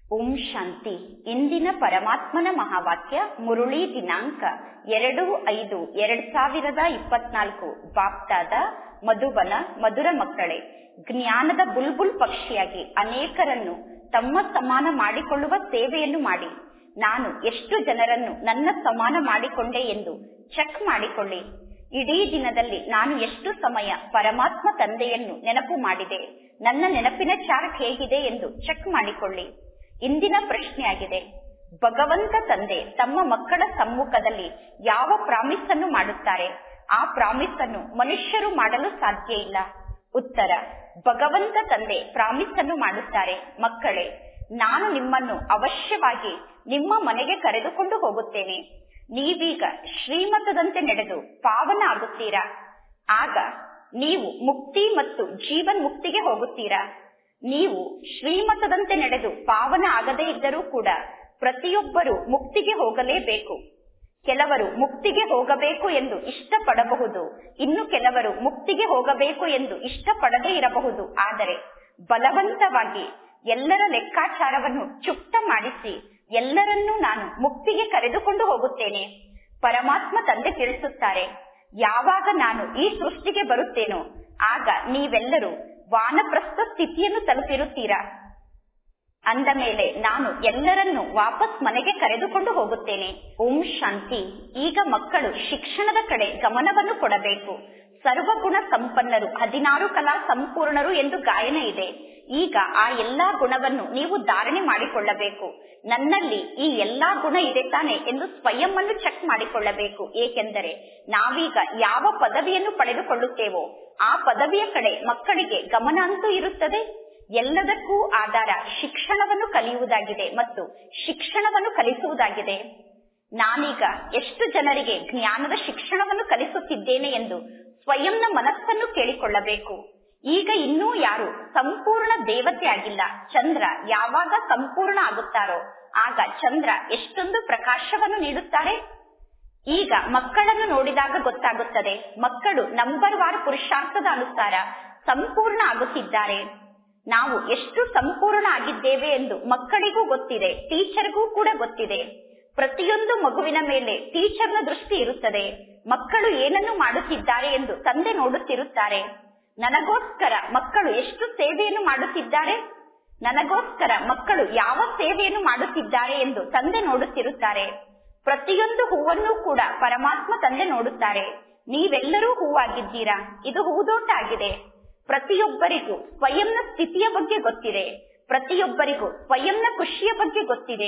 ಓಂ ಶಾಂತಿ ಇಂದಿನ ಪರಮಾತ್ಮನ ಮಹಾವಾಕ್ಯ ಮುರುಳಿ ದಿನಾಂಕ ಎರಡು ಐದು ಎರಡ್ ಸಾವಿರದ ಇಪ್ಪತ್ನಾಲ್ಕು ಬಾಪ್ತಾದ ಮಧುಬನ ಮಧುರ ಮಕ್ಕಳೇ ಜ್ಞಾನದ ಬುಲ್ಬುಲ್ ಪಕ್ಷಿಯಾಗಿ ಅನೇಕರನ್ನು ತಮ್ಮ ಸಮಾನ ಮಾಡಿಕೊಳ್ಳುವ ಸೇವೆಯನ್ನು ಮಾಡಿ ನಾನು ಎಷ್ಟು ಜನರನ್ನು ನನ್ನ ಸಮಾನ ಮಾಡಿಕೊಂಡೆ ಎಂದು ಚೆಕ್ ಮಾಡಿಕೊಳ್ಳಿ ಇಡೀ ದಿನದಲ್ಲಿ ನಾನು ಎಷ್ಟು ಸಮಯ ಪರಮಾತ್ಮ ತಂದೆಯನ್ನು ನೆನಪು ಮಾಡಿದೆ ನನ್ನ ನೆನಪಿನ ಚಾರ್ಟ್ ಹೇಗಿದೆ ಎಂದು ಚೆಕ್ ಮಾಡಿಕೊಳ್ಳಿ ಇಂದಿನ ಪ್ರಶ್ನೆಯಾಗಿದೆ ಭಗವಂತ ತಂದೆ ತಮ್ಮ ಮಕ್ಕಳ ಸಮ್ಮುಖದಲ್ಲಿ ಯಾವ ಪ್ರಾಮಿಸ್ ಅನ್ನು ಮಾಡುತ್ತಾರೆ ಆ ಪ್ರಾಮಿಸ್ ಅನ್ನು ಮನುಷ್ಯರು ಮಾಡಲು ಸಾಧ್ಯ ಇಲ್ಲ ಉತ್ತರ ಭಗವಂತ ತಂದೆ ಪ್ರಾಮಿಸ್ ಅನ್ನು ಮಾಡುತ್ತಾರೆ ಮಕ್ಕಳೇ ನಾನು ನಿಮ್ಮನ್ನು ಅವಶ್ಯವಾಗಿ ನಿಮ್ಮ ಮನೆಗೆ ಕರೆದುಕೊಂಡು ಹೋಗುತ್ತೇನೆ ನೀವೀಗ ಶ್ರೀಮತದಂತೆ ನಡೆದು ಪಾವನ ಆಗುತ್ತೀರಾ ಆಗ ನೀವು ಮುಕ್ತಿ ಮತ್ತು ಜೀವನ್ ಮುಕ್ತಿಗೆ ಹೋಗುತ್ತೀರಾ ನೀವು ಶ್ರೀಮತದಂತೆ ನಡೆದು ಪಾವನ ಆಗದೇ ಇದ್ದರೂ ಕೂಡ ಪ್ರತಿಯೊಬ್ಬರು ಮುಕ್ತಿಗೆ ಹೋಗಲೇಬೇಕು ಕೆಲವರು ಮುಕ್ತಿಗೆ ಹೋಗಬೇಕು ಎಂದು ಇಷ್ಟಪಡಬಹುದು ಇನ್ನು ಕೆಲವರು ಮುಕ್ತಿಗೆ ಹೋಗಬೇಕು ಎಂದು ಇಷ್ಟಪಡದೇ ಇರಬಹುದು ಆದರೆ ಬಲವಂತವಾಗಿ ಎಲ್ಲರ ಲೆಕ್ಕಾಚಾರವನ್ನು ಚುಕ್ತ ಮಾಡಿಸಿ ಎಲ್ಲರನ್ನೂ ನಾನು ಮುಕ್ತಿಗೆ ಕರೆದುಕೊಂಡು ಹೋಗುತ್ತೇನೆ ಪರಮಾತ್ಮ ತಂದೆ ತಿಳಿಸುತ್ತಾರೆ ಯಾವಾಗ ನಾನು ಈ ಸೃಷ್ಟಿಗೆ ಬರುತ್ತೇನೋ ಆಗ ನೀವೆಲ್ಲರೂ ವಾನಪ್ರಸ್ಥ ಸ್ಥಿತಿಯನ್ನು ತಲುಪಿರುತ್ತೀರಾ ಅಂದ ಮೇಲೆ ನಾನು ಎಲ್ಲರನ್ನು ವಾಪಸ್ ಮನೆಗೆ ಕರೆದುಕೊಂಡು ಹೋಗುತ್ತೇನೆ ಓಂ ಶಾಂತಿ ಈಗ ಮಕ್ಕಳು ಶಿಕ್ಷಣದ ಕಡೆ ಗಮನವನ್ನು ಕೊಡಬೇಕು ಸರ್ವಗುಣ ಸಂಪನ್ನರು ಹದಿನಾರು ಕಲಾ ಸಂಪೂರ್ಣರು ಎಂದು ಗಾಯನ ಇದೆ ಈಗ ಆ ಎಲ್ಲಾ ಗುಣವನ್ನು ನೀವು ಧಾರಣೆ ಮಾಡಿಕೊಳ್ಳಬೇಕು ನನ್ನಲ್ಲಿ ಈ ಎಲ್ಲಾ ಗುಣ ಇದೆ ತಾನೆ ಎಂದು ಸ್ವಯಂ ಅನ್ನು ಚೆಕ್ ಮಾಡಿಕೊಳ್ಳಬೇಕು ಏಕೆಂದರೆ ನಾವೀಗ ಯಾವ ಪದವಿಯನ್ನು ಪಡೆದುಕೊಳ್ಳುತ್ತೇವೋ ಆ ಪದವಿಯ ಕಡೆ ಮಕ್ಕಳಿಗೆ ಗಮನ ಅಂತೂ ಇರುತ್ತದೆ ಎಲ್ಲದಕ್ಕೂ ಆಧಾರ ಶಿಕ್ಷಣವನ್ನು ಕಲಿಯುವುದಾಗಿದೆ ಮತ್ತು ಶಿಕ್ಷಣವನ್ನು ಕಲಿಸುವುದಾಗಿದೆ ನಾನೀಗ ಎಷ್ಟು ಜನರಿಗೆ ಜ್ಞಾನದ ಶಿಕ್ಷಣವನ್ನು ಕಲಿಸುತ್ತಿದ್ದೇನೆ ಎಂದು ಸ್ವಯಂನ ಮನಸ್ಸನ್ನು ಕೇಳಿಕೊಳ್ಳಬೇಕು ಈಗ ಇನ್ನೂ ಯಾರು ಸಂಪೂರ್ಣ ದೇವತೆ ಆಗಿಲ್ಲ ಚಂದ್ರ ಯಾವಾಗ ಸಂಪೂರ್ಣ ಆಗುತ್ತಾರೋ ಆಗ ಚಂದ್ರ ಎಷ್ಟೊಂದು ಪ್ರಕಾಶವನ್ನು ನೀಡುತ್ತಾರೆ ಈಗ ಮಕ್ಕಳನ್ನು ನೋಡಿದಾಗ ಗೊತ್ತಾಗುತ್ತದೆ ಮಕ್ಕಳು ನಂಬರ್ ವಾರ್ ಪುರುಷಾರ್ಥದ ಅನುಸಾರ ಸಂಪೂರ್ಣ ಆಗುತ್ತಿದ್ದಾರೆ ನಾವು ಎಷ್ಟು ಸಂಪೂರ್ಣ ಆಗಿದ್ದೇವೆ ಎಂದು ಮಕ್ಕಳಿಗೂ ಗೊತ್ತಿದೆ ಟೀಚರ್ಗೂ ಕೂಡ ಗೊತ್ತಿದೆ ಪ್ರತಿಯೊಂದು ಮಗುವಿನ ಮೇಲೆ ಟೀಚರ್ನ ದೃಷ್ಟಿ ಇರುತ್ತದೆ ಮಕ್ಕಳು ಏನನ್ನು ಮಾಡುತ್ತಿದ್ದಾರೆ ಎಂದು ತಂದೆ ನೋಡುತ್ತಿರುತ್ತಾರೆ ನನಗೋಸ್ಕರ ಮಕ್ಕಳು ಎಷ್ಟು ಸೇವೆಯನ್ನು ಮಾಡುತ್ತಿದ್ದಾರೆ ನನಗೋಸ್ಕರ ಮಕ್ಕಳು ಯಾವ ಸೇವೆಯನ್ನು ಮಾಡುತ್ತಿದ್ದಾರೆ ಎಂದು ತಂದೆ ನೋಡುತ್ತಿರುತ್ತಾರೆ ಪ್ರತಿಯೊಂದು ಹೂವನ್ನು ಕೂಡ ಪರಮಾತ್ಮ ತಂದೆ ನೋಡುತ್ತಾರೆ ನೀವೆಲ್ಲರೂ ಹೂವಾಗಿದ್ದೀರಾ ಇದು ಹೂದೋಟ ಆಗಿದೆ ಪ್ರತಿಯೊಬ್ಬರಿಗೂ ಸ್ವಯಂನ ಸ್ಥಿತಿಯ ಬಗ್ಗೆ ಗೊತ್ತಿದೆ ಪ್ರತಿಯೊಬ್ಬರಿಗೂ ಸ್ವಯಂನ ಖುಷಿಯ ಬಗ್ಗೆ ಗೊತ್ತಿದೆ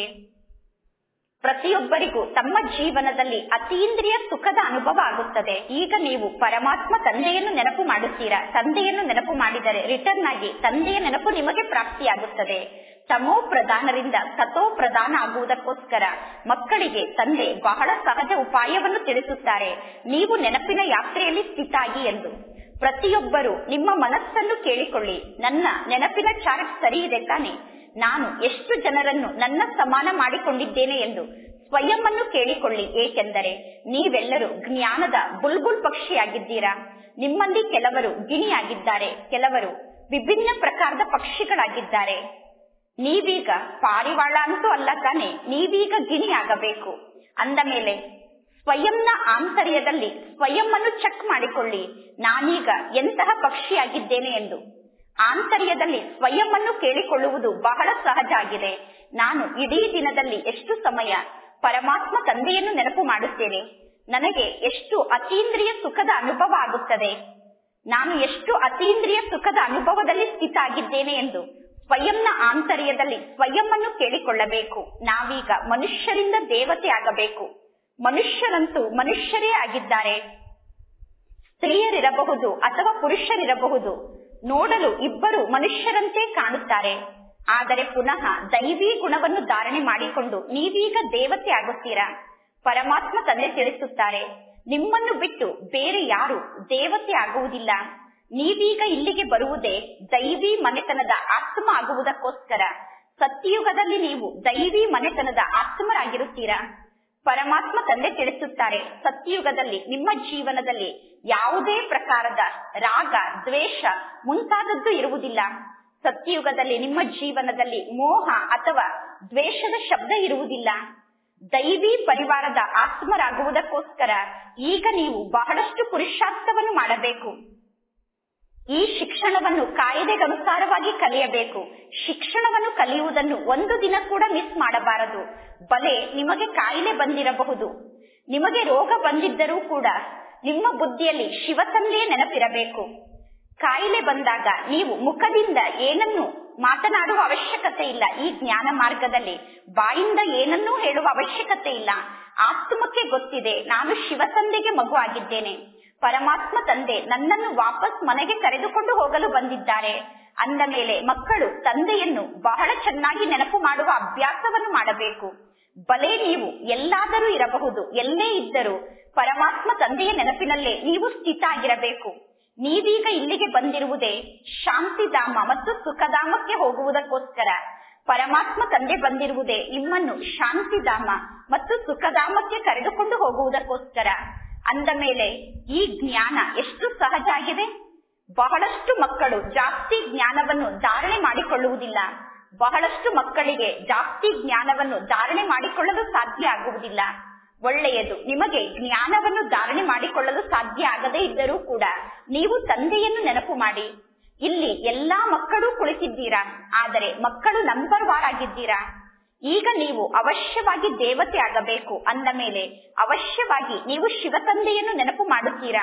ಪ್ರತಿಯೊಬ್ಬರಿಗೂ ತಮ್ಮ ಜೀವನದಲ್ಲಿ ಅತೀಂದ್ರಿಯ ಸುಖದ ಅನುಭವ ಆಗುತ್ತದೆ ಈಗ ನೀವು ಪರಮಾತ್ಮ ತಂದೆಯನ್ನು ನೆನಪು ಮಾಡುತ್ತೀರಾ ತಂದೆಯನ್ನು ನೆನಪು ಮಾಡಿದರೆ ರಿಟರ್ನ್ ಆಗಿ ತಂದೆಯ ನೆನಪು ನಿಮಗೆ ಪ್ರಾಪ್ತಿಯಾಗುತ್ತದೆ ತಮೋ ಪ್ರಧಾನರಿಂದ ಸತೋ ಪ್ರಧಾನ ಆಗುವುದಕ್ಕೋಸ್ಕರ ಮಕ್ಕಳಿಗೆ ತಂದೆ ಬಹಳ ಸಹಜ ಉಪಾಯವನ್ನು ತಿಳಿಸುತ್ತಾರೆ ನೀವು ನೆನಪಿನ ಯಾತ್ರೆಯಲ್ಲಿ ಸ್ಥಿತಾಗಿ ಎಂದು ಪ್ರತಿಯೊಬ್ಬರು ನಿಮ್ಮ ಮನಸ್ಸನ್ನು ಕೇಳಿಕೊಳ್ಳಿ ನನ್ನ ನೆನಪಿನ ಚಾರ್ಟ್ ಸರಿ ಇದೆ ತಾನೆ ನಾನು ಎಷ್ಟು ಜನರನ್ನು ನನ್ನ ಸಮಾನ ಮಾಡಿಕೊಂಡಿದ್ದೇನೆ ಎಂದು ಸ್ವಯಂ ಅನ್ನು ಕೇಳಿಕೊಳ್ಳಿ ಏಕೆಂದರೆ ನೀವೆಲ್ಲರೂ ಜ್ಞಾನದ ಬುಲ್ಬುಲ್ ಪಕ್ಷಿಯಾಗಿದ್ದೀರಾ ನಿಮ್ಮಲ್ಲಿ ಕೆಲವರು ಗಿಣಿಯಾಗಿದ್ದಾರೆ ಕೆಲವರು ವಿಭಿನ್ನ ಪ್ರಕಾರದ ಪಕ್ಷಿಗಳಾಗಿದ್ದಾರೆ ನೀವೀಗ ಪಾರಿವಾಳ ಅಂತೂ ಅಲ್ಲ ತಾನೆ ನೀವೀಗ ಗಿಣಿಯಾಗಬೇಕು ಅಂದ ಮೇಲೆ ಸ್ವಯಂನ ಆಂತರ್ಯದಲ್ಲಿ ಸ್ವಯಂ ಅನ್ನು ಚೆಕ್ ಮಾಡಿಕೊಳ್ಳಿ ನಾನೀಗ ಎಂತಹ ಪಕ್ಷಿಯಾಗಿದ್ದೇನೆ ಎಂದು ಆಂತರ್ಯದಲ್ಲಿ ಸ್ವಯಂ ಅನ್ನು ಕೇಳಿಕೊಳ್ಳುವುದು ಬಹಳ ಸಹಜ ಆಗಿದೆ ನಾನು ಇಡೀ ದಿನದಲ್ಲಿ ಎಷ್ಟು ಸಮಯ ಪರಮಾತ್ಮ ತಂದೆಯನ್ನು ನೆನಪು ಮಾಡುತ್ತೇನೆ ನನಗೆ ಎಷ್ಟು ಅತೀಂದ್ರಿಯ ಸುಖದ ಅನುಭವ ಆಗುತ್ತದೆ ನಾನು ಎಷ್ಟು ಅತೀಂದ್ರಿಯ ಸುಖದ ಅನುಭವದಲ್ಲಿ ಸ್ಥಿತ ಆಗಿದ್ದೇನೆ ಎಂದು ಸ್ವಯಂನ ಆಂತರ್ಯದಲ್ಲಿ ಸ್ವಯಂ ಅನ್ನು ಕೇಳಿಕೊಳ್ಳಬೇಕು ನಾವೀಗ ಮನುಷ್ಯರಿಂದ ದೇವತೆ ಆಗಬೇಕು ಮನುಷ್ಯರಂತೂ ಮನುಷ್ಯರೇ ಆಗಿದ್ದಾರೆ ಸ್ತ್ರೀಯರಿರಬಹುದು ಅಥವಾ ಪುರುಷರಿರಬಹುದು ನೋಡಲು ಇಬ್ಬರು ಮನುಷ್ಯರಂತೆ ಕಾಣುತ್ತಾರೆ ಆದರೆ ಪುನಃ ದೈವಿ ಗುಣವನ್ನು ಧಾರಣೆ ಮಾಡಿಕೊಂಡು ನೀವೀಗ ದೇವತೆ ಆಗುತ್ತೀರಾ ಪರಮಾತ್ಮ ತಂದೆ ತಿಳಿಸುತ್ತಾರೆ ನಿಮ್ಮನ್ನು ಬಿಟ್ಟು ಬೇರೆ ಯಾರು ದೇವತೆ ಆಗುವುದಿಲ್ಲ ನೀವೀಗ ಇಲ್ಲಿಗೆ ಬರುವುದೇ ದೈವಿ ಮನೆತನದ ಆತ್ಮ ಆಗುವುದಕ್ಕೋಸ್ಕರ ಸತ್ಯಯುಗದಲ್ಲಿ ನೀವು ದೈವಿ ಮನೆತನದ ಆತ್ಮರಾಗಿರುತ್ತೀರಾ ಪರಮಾತ್ಮ ತಂದೆ ತಿಳಿಸುತ್ತಾರೆ ಸತ್ಯಯುಗದಲ್ಲಿ ನಿಮ್ಮ ಜೀವನದಲ್ಲಿ ಯಾವುದೇ ಪ್ರಕಾರದ ರಾಗ ದ್ವೇಷ ಮುಂತಾದದ್ದು ಇರುವುದಿಲ್ಲ ಸತ್ಯಯುಗದಲ್ಲಿ ನಿಮ್ಮ ಜೀವನದಲ್ಲಿ ಮೋಹ ಅಥವಾ ದ್ವೇಷದ ಶಬ್ದ ಇರುವುದಿಲ್ಲ ದೈವಿ ಪರಿವಾರದ ಆತ್ಮರಾಗುವುದಕ್ಕೋಸ್ಕರ ಈಗ ನೀವು ಬಹಳಷ್ಟು ಪುರುಷಾರ್ಥವನ್ನು ಮಾಡಬೇಕು ಈ ಶಿಕ್ಷಣವನ್ನು ಕಾಯ್ದೆಗನುಸಾರವಾಗಿ ಕಲಿಯಬೇಕು ಶಿಕ್ಷಣವನ್ನು ಕಲಿಯುವುದನ್ನು ಒಂದು ದಿನ ಕೂಡ ಮಿಸ್ ಮಾಡಬಾರದು ಬಲೆ ನಿಮಗೆ ಕಾಯಿಲೆ ಬಂದಿರಬಹುದು ನಿಮಗೆ ರೋಗ ಬಂದಿದ್ದರೂ ಕೂಡ ನಿಮ್ಮ ಬುದ್ಧಿಯಲ್ಲಿ ಶಿವತಂದೆಯ ನೆನಪಿರಬೇಕು ಕಾಯಿಲೆ ಬಂದಾಗ ನೀವು ಮುಖದಿಂದ ಏನನ್ನು ಮಾತನಾಡುವ ಅವಶ್ಯಕತೆ ಇಲ್ಲ ಈ ಜ್ಞಾನ ಮಾರ್ಗದಲ್ಲಿ ಬಾಯಿಂದ ಏನನ್ನೂ ಹೇಳುವ ಅವಶ್ಯಕತೆ ಇಲ್ಲ ಆತ್ಮಕ್ಕೆ ಗೊತ್ತಿದೆ ನಾನು ಶಿವತಂದೆಗೆ ಮಗು ಆಗಿದ್ದೇನೆ ಪರಮಾತ್ಮ ತಂದೆ ನನ್ನನ್ನು ವಾಪಸ್ ಮನೆಗೆ ಕರೆದುಕೊಂಡು ಹೋಗಲು ಬಂದಿದ್ದಾರೆ ಅಂದ ಮೇಲೆ ಮಕ್ಕಳು ತಂದೆಯನ್ನು ಬಹಳ ಚೆನ್ನಾಗಿ ನೆನಪು ಮಾಡುವ ಅಭ್ಯಾಸವನ್ನು ಮಾಡಬೇಕು ಬಲೆ ನೀವು ಎಲ್ಲಾದರೂ ಇರಬಹುದು ಎಲ್ಲೇ ಇದ್ದರೂ ಪರಮಾತ್ಮ ತಂದೆಯ ನೆನಪಿನಲ್ಲೇ ನೀವು ಸ್ಥಿತ ಆಗಿರಬೇಕು ನೀವೀಗ ಇಲ್ಲಿಗೆ ಬಂದಿರುವುದೇ ಶಾಂತಿಧಾಮ ಮತ್ತು ಸುಖಧಾಮಕ್ಕೆ ಹೋಗುವುದಕ್ಕೋಸ್ಕರ ಪರಮಾತ್ಮ ತಂದೆ ಬಂದಿರುವುದೇ ನಿಮ್ಮನ್ನು ಶಾಂತಿಧಾಮ ಮತ್ತು ಸುಖಧಾಮಕ್ಕೆ ಕರೆದುಕೊಂಡು ಹೋಗುವುದಕ್ಕೋಸ್ಕರ ಅಂದ ಮೇಲೆ ಈ ಜ್ಞಾನ ಎಷ್ಟು ಸಹಜ ಆಗಿದೆ ಬಹಳಷ್ಟು ಮಕ್ಕಳು ಜಾಸ್ತಿ ಜ್ಞಾನವನ್ನು ಧಾರಣೆ ಮಾಡಿಕೊಳ್ಳುವುದಿಲ್ಲ ಬಹಳಷ್ಟು ಮಕ್ಕಳಿಗೆ ಜಾಸ್ತಿ ಜ್ಞಾನವನ್ನು ಧಾರಣೆ ಮಾಡಿಕೊಳ್ಳಲು ಸಾಧ್ಯ ಆಗುವುದಿಲ್ಲ ಒಳ್ಳೆಯದು ನಿಮಗೆ ಜ್ಞಾನವನ್ನು ಧಾರಣೆ ಮಾಡಿಕೊಳ್ಳಲು ಸಾಧ್ಯ ಆಗದೇ ಇದ್ದರೂ ಕೂಡ ನೀವು ತಂದೆಯನ್ನು ನೆನಪು ಮಾಡಿ ಇಲ್ಲಿ ಎಲ್ಲಾ ಮಕ್ಕಳು ಕುಳಿತಿದ್ದೀರಾ ಆದರೆ ಮಕ್ಕಳು ನಂಬರ್ ವಾರ್ ಆಗಿದ್ದೀರಾ ಈಗ ನೀವು ಅವಶ್ಯವಾಗಿ ದೇವತೆ ಆಗಬೇಕು ಅಂದ ಮೇಲೆ ಅವಶ್ಯವಾಗಿ ನೀವು ಶಿವತಂದೆಯನ್ನು ನೆನಪು ಮಾಡುತ್ತೀರಾ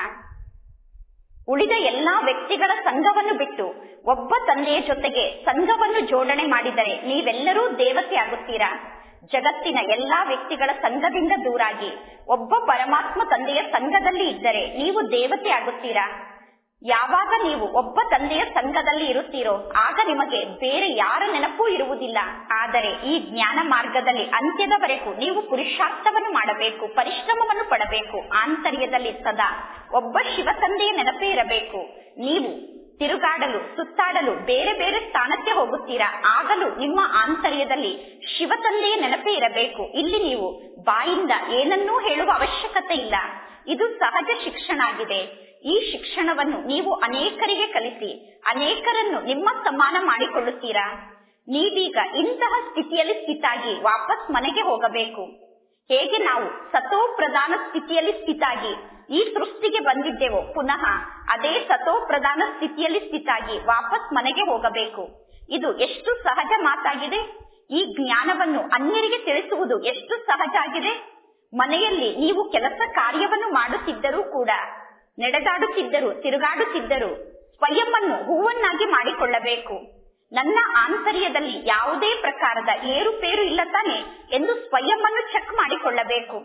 ಉಳಿದ ಎಲ್ಲಾ ವ್ಯಕ್ತಿಗಳ ಸಂಘವನ್ನು ಬಿಟ್ಟು ಒಬ್ಬ ತಂದೆಯ ಜೊತೆಗೆ ಸಂಘವನ್ನು ಜೋಡಣೆ ಮಾಡಿದರೆ ನೀವೆಲ್ಲರೂ ದೇವತೆ ಆಗುತ್ತೀರಾ ಜಗತ್ತಿನ ಎಲ್ಲಾ ವ್ಯಕ್ತಿಗಳ ಸಂಘದಿಂದ ದೂರಾಗಿ ಒಬ್ಬ ಪರಮಾತ್ಮ ತಂದೆಯ ಸಂಘದಲ್ಲಿ ಇದ್ದರೆ ನೀವು ದೇವತೆ ಆಗುತ್ತೀರಾ ಯಾವಾಗ ನೀವು ಒಬ್ಬ ತಂದೆಯ ಸಂಘದಲ್ಲಿ ಇರುತ್ತೀರೋ ಆಗ ನಿಮಗೆ ಬೇರೆ ಯಾರ ನೆನಪೂ ಇರುವುದಿಲ್ಲ ಆದರೆ ಈ ಜ್ಞಾನ ಮಾರ್ಗದಲ್ಲಿ ಅಂತ್ಯದವರೆಗೂ ನೀವು ಪುರುಷಾರ್ಥವನ್ನು ಮಾಡಬೇಕು ಪರಿಶ್ರಮವನ್ನು ಪಡಬೇಕು ಆಂತರ್ಯದಲ್ಲಿ ಸದಾ ಒಬ್ಬ ಶಿವ ತಂದೆಯ ನೆನಪೇ ಇರಬೇಕು ನೀವು ತಿರುಗಾಡಲು ಸುತ್ತಾಡಲು ಬೇರೆ ಬೇರೆ ಸ್ಥಾನಕ್ಕೆ ಹೋಗುತ್ತೀರಾ ಆಗಲೂ ನಿಮ್ಮ ಆಂತರ್ಯದಲ್ಲಿ ಶಿವ ತಂದೆಯ ನೆನಪೇ ಇರಬೇಕು ಇಲ್ಲಿ ನೀವು ಬಾಯಿಂದ ಏನನ್ನೂ ಹೇಳುವ ಅವಶ್ಯಕತೆ ಇಲ್ಲ ಇದು ಸಹಜ ಶಿಕ್ಷಣ ಆಗಿದೆ ಈ ಶಿಕ್ಷಣವನ್ನು ನೀವು ಅನೇಕರಿಗೆ ಕಲಿಸಿ ಅನೇಕರನ್ನು ನಿಮ್ಮ ಸಮಾನ ಮಾಡಿಕೊಳ್ಳುತ್ತೀರಾ ನೀವೀಗ ಇಂತಹ ಸ್ಥಿತಿಯಲ್ಲಿ ಸ್ಥಿತಾಗಿ ವಾಪಸ್ ಮನೆಗೆ ಹೋಗಬೇಕು ಹೇಗೆ ನಾವು ಸತೋ ಪ್ರಧಾನ ಸ್ಥಿತಿಯಲ್ಲಿ ಸ್ಥಿತಾಗಿ ಈ ಸೃಷ್ಟಿಗೆ ಬಂದಿದ್ದೆವೋ ಪುನಃ ಅದೇ ಸತೋ ಪ್ರಧಾನ ಸ್ಥಿತಿಯಲ್ಲಿ ಸ್ಥಿತಾಗಿ ವಾಪಸ್ ಮನೆಗೆ ಹೋಗಬೇಕು ಇದು ಎಷ್ಟು ಸಹಜ ಮಾತಾಗಿದೆ ಈ ಜ್ಞಾನವನ್ನು ಅನ್ಯರಿಗೆ ತಿಳಿಸುವುದು ಎಷ್ಟು ಸಹಜ ಆಗಿದೆ ಮನೆಯಲ್ಲಿ ನೀವು ಕೆಲಸ ಕಾರ್ಯವನ್ನು ಮಾಡುತ್ತಿದ್ದರೂ ಕೂಡ ನಡೆದಾಡುತ್ತಿದ್ದರು ತಿರುಗಾಡುತ್ತಿದ್ದರು ಸ್ವಯಂವನ್ನು ಹೂವನ್ನಾಗಿ ಮಾಡಿಕೊಳ್ಳಬೇಕು ನನ್ನ ಆಂತರ್ಯದಲ್ಲಿ ಯಾವುದೇ ಪ್ರಕಾರದ ಏರುಪೇರು ಇಲ್ಲ ತಾನೆ ಎಂದು ಸ್ವಯಂವನ್ನು ಚೆಕ್ ಮಾಡಿಕೊಳ್ಳಬೇಕು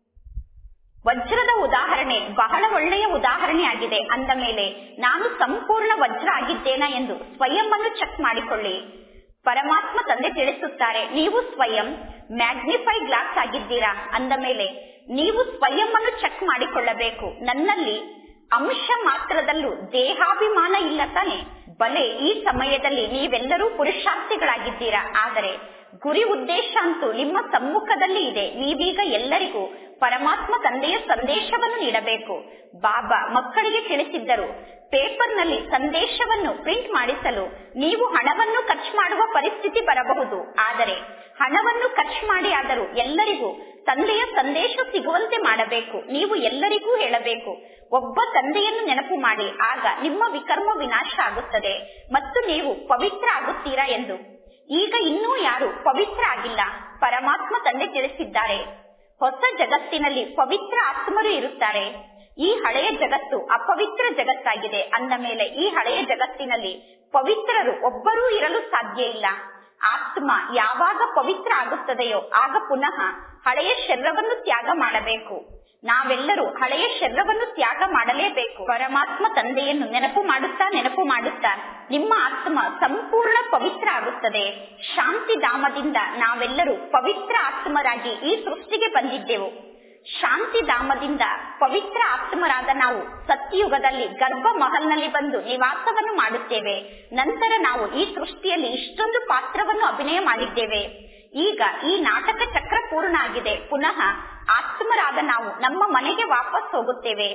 ವಜ್ರದ ಉದಾಹರಣೆ ಬಹಳ ಒಳ್ಳೆಯ ಉದಾಹರಣೆ ಆಗಿದೆ ಅಂದ ಮೇಲೆ ನಾನು ಸಂಪೂರ್ಣ ವಜ್ರ ಆಗಿದ್ದೇನಾ ಎಂದು ಸ್ವಯಂವನ್ನು ಚೆಕ್ ಮಾಡಿಕೊಳ್ಳಿ ಪರಮಾತ್ಮ ತಂದೆ ತಿಳಿಸುತ್ತಾರೆ ನೀವು ಸ್ವಯಂ ಮ್ಯಾಗ್ನಿಫೈ ಗ್ಲಾಸ್ ಆಗಿದ್ದೀರಾ ಅಂದ ಮೇಲೆ ನೀವು ಸ್ವಯಂವನ್ನು ಚೆಕ್ ಮಾಡಿಕೊಳ್ಳಬೇಕು ನನ್ನಲ್ಲಿ ಅಂಶ ಮಾತ್ರದಲ್ಲೂ ದೇಹಾಭಿಮಾನ ಇಲ್ಲ ತಾನೆ ಬಲೆ ಈ ಸಮಯದಲ್ಲಿ ನೀವೆಲ್ಲರೂ ಪುರುಷಾರ್ಥಿಗಳಾಗಿದ್ದೀರಾ ಆದರೆ ಗುರಿ ಉದ್ದೇಶ ಅಂತೂ ನಿಮ್ಮ ಸಮ್ಮುಖದಲ್ಲಿ ಇದೆ ನೀವೀಗ ಎಲ್ಲರಿಗೂ ಪರಮಾತ್ಮ ತಂದೆಯ ಸಂದೇಶವನ್ನು ನೀಡಬೇಕು ಬಾಬಾ ಮಕ್ಕಳಿಗೆ ತಿಳಿಸಿದ್ದರು ಪೇಪರ್ನಲ್ಲಿ ಸಂದೇಶವನ್ನು ಪ್ರಿಂಟ್ ಮಾಡಿಸಲು ನೀವು ಹಣವನ್ನು ಖರ್ಚು ಮಾಡುವ ಪರಿಸ್ಥಿತಿ ಬರಬಹುದು ಆದರೆ ಹಣವನ್ನು ಖರ್ಚು ಮಾಡಿ ಆದರೂ ಎಲ್ಲರಿಗೂ ತಂದೆಯ ಸಂದೇಶ ಸಿಗುವಂತೆ ಮಾಡಬೇಕು ನೀವು ಎಲ್ಲರಿಗೂ ಹೇಳಬೇಕು ಒಬ್ಬ ತಂದೆಯನ್ನು ನೆನಪು ಮಾಡಿ ಆಗ ನಿಮ್ಮ ವಿಕರ್ಮ ವಿನಾಶ ಆಗುತ್ತದೆ ಮತ್ತು ನೀವು ಪವಿತ್ರ ಆಗುತ್ತೀರಾ ಎಂದು ಈಗ ಇನ್ನೂ ಯಾರು ಪವಿತ್ರ ಆಗಿಲ್ಲ ಪರಮಾತ್ಮ ತಂದೆ ತಿಳಿಸಿದ್ದಾರೆ ಹೊಸ ಜಗತ್ತಿನಲ್ಲಿ ಪವಿತ್ರ ಆತ್ಮರು ಇರುತ್ತಾರೆ ಈ ಹಳೆಯ ಜಗತ್ತು ಅಪವಿತ್ರ ಜಗತ್ತಾಗಿದೆ ಅಂದ ಮೇಲೆ ಈ ಹಳೆಯ ಜಗತ್ತಿನಲ್ಲಿ ಪವಿತ್ರರು ಒಬ್ಬರೂ ಇರಲು ಸಾಧ್ಯ ಇಲ್ಲ ಆತ್ಮ ಯಾವಾಗ ಪವಿತ್ರ ಆಗುತ್ತದೆಯೋ ಆಗ ಪುನಃ ಹಳೆಯ ಶರೀರವನ್ನು ತ್ಯಾಗ ಮಾಡಬೇಕು ನಾವೆಲ್ಲರೂ ಹಳೆಯ ಶರೀರವನ್ನು ತ್ಯಾಗ ಮಾಡಲೇಬೇಕು ಪರಮಾತ್ಮ ತಂದೆಯನ್ನು ನೆನಪು ಮಾಡುತ್ತಾ ನೆನಪು ಮಾಡುತ್ತಾ ನಿಮ್ಮ ಆತ್ಮ ಸಂಪೂರ್ಣ ಪವಿತ್ರ ಆಗುತ್ತದೆ ಶಾಂತಿ ಧಾಮದಿಂದ ನಾವೆಲ್ಲರೂ ಪವಿತ್ರ ಆತ್ಮರಾಗಿ ಈ ಸೃಷ್ಟಿಗೆ ಬಂದಿದ್ದೆವು ಶಾಂತಿ ಧಾಮದಿಂದ ಪವಿತ್ರ ಆತ್ಮರಾದ ನಾವು ಸತ್ಯಯುಗದಲ್ಲಿ ಗರ್ಭ ಮಹಲ್ನಲ್ಲಿ ಬಂದು ನಿವಾಸವನ್ನು ಮಾಡುತ್ತೇವೆ ನಂತರ ನಾವು ಈ ಸೃಷ್ಟಿಯಲ್ಲಿ ಇಷ್ಟೊಂದು ಪಾತ್ರವನ್ನು ಅಭಿನಯ ಮಾಡಿದ್ದೇವೆ ಈಗ ಈ ನಾಟಕ ಚಕ್ರ ಪೂರ್ಣ ಆಗಿದೆ ಪುನಃ ಆತ್ಮರಾದ ನಾವು ನಮ್ಮ ಮನೆಗೆ ವಾಪಸ್ ಹೋಗುತ್ತೇವೆ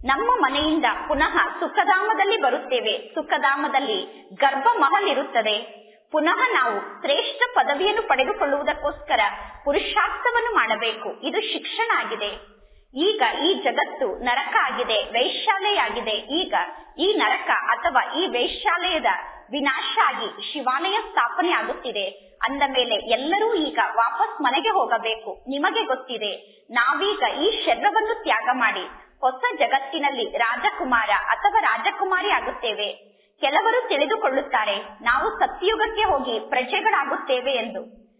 ನಮ್ಮ ಮನೆಯಿಂದ ಪುನಃ ಸುಖಧಾಮದಲ್ಲಿ ಬರುತ್ತೇವೆ ಸುಖಧಾಮದಲ್ಲಿ ಗರ್ಭ ಮಹಲ್ ಇರುತ್ತದೆ ಪುನಃ ನಾವು ಶ್ರೇಷ್ಠ ಪದವಿಯನ್ನು ಪಡೆದುಕೊಳ್ಳುವುದಕ್ಕೋಸ್ಕರ ಪುರುಷಾರ್ಥವನ್ನು ಮಾಡಬೇಕು ಇದು ಶಿಕ್ಷಣ ಆಗಿದೆ ಈಗ ಈ ಜಗತ್ತು ನರಕ ಆಗಿದೆ ವೈಶ್ಯಾಲಯ ಆಗಿದೆ ಈಗ ಈ ನರಕ ಅಥವಾ ಈ ವೈಶ್ಯಾಲಯದ ವಿನಾಶ ಆಗಿ ಶಿವಾಲಯ ಸ್ಥಾಪನೆ ಆಗುತ್ತಿದೆ ಅಂದ ಮೇಲೆ ಎಲ್ಲರೂ ಈಗ ವಾಪಸ್ ಮನೆಗೆ ಹೋಗಬೇಕು ನಿಮಗೆ ಗೊತ್ತಿದೆ ನಾವೀಗ ಈ ಶರೀರವನ್ನು ತ್ಯಾಗ ಮಾಡಿ ಹೊಸ ಜಗತ್ತಿನಲ್ಲಿ ರಾಜಕುಮಾರ ಅಥವಾ ರಾಜಕುಮಾರಿ ಆಗುತ್ತೇವೆ ಕೆಲವರು ತಿಳಿದುಕೊಳ್ಳುತ್ತಾರೆ ನಾವು ಸತ್ಯುಗಕ್ಕೆ ಹೋಗಿ ಪ್ರಜೆಗಳಾಗುತ್ತೇವೆ ಎಂದು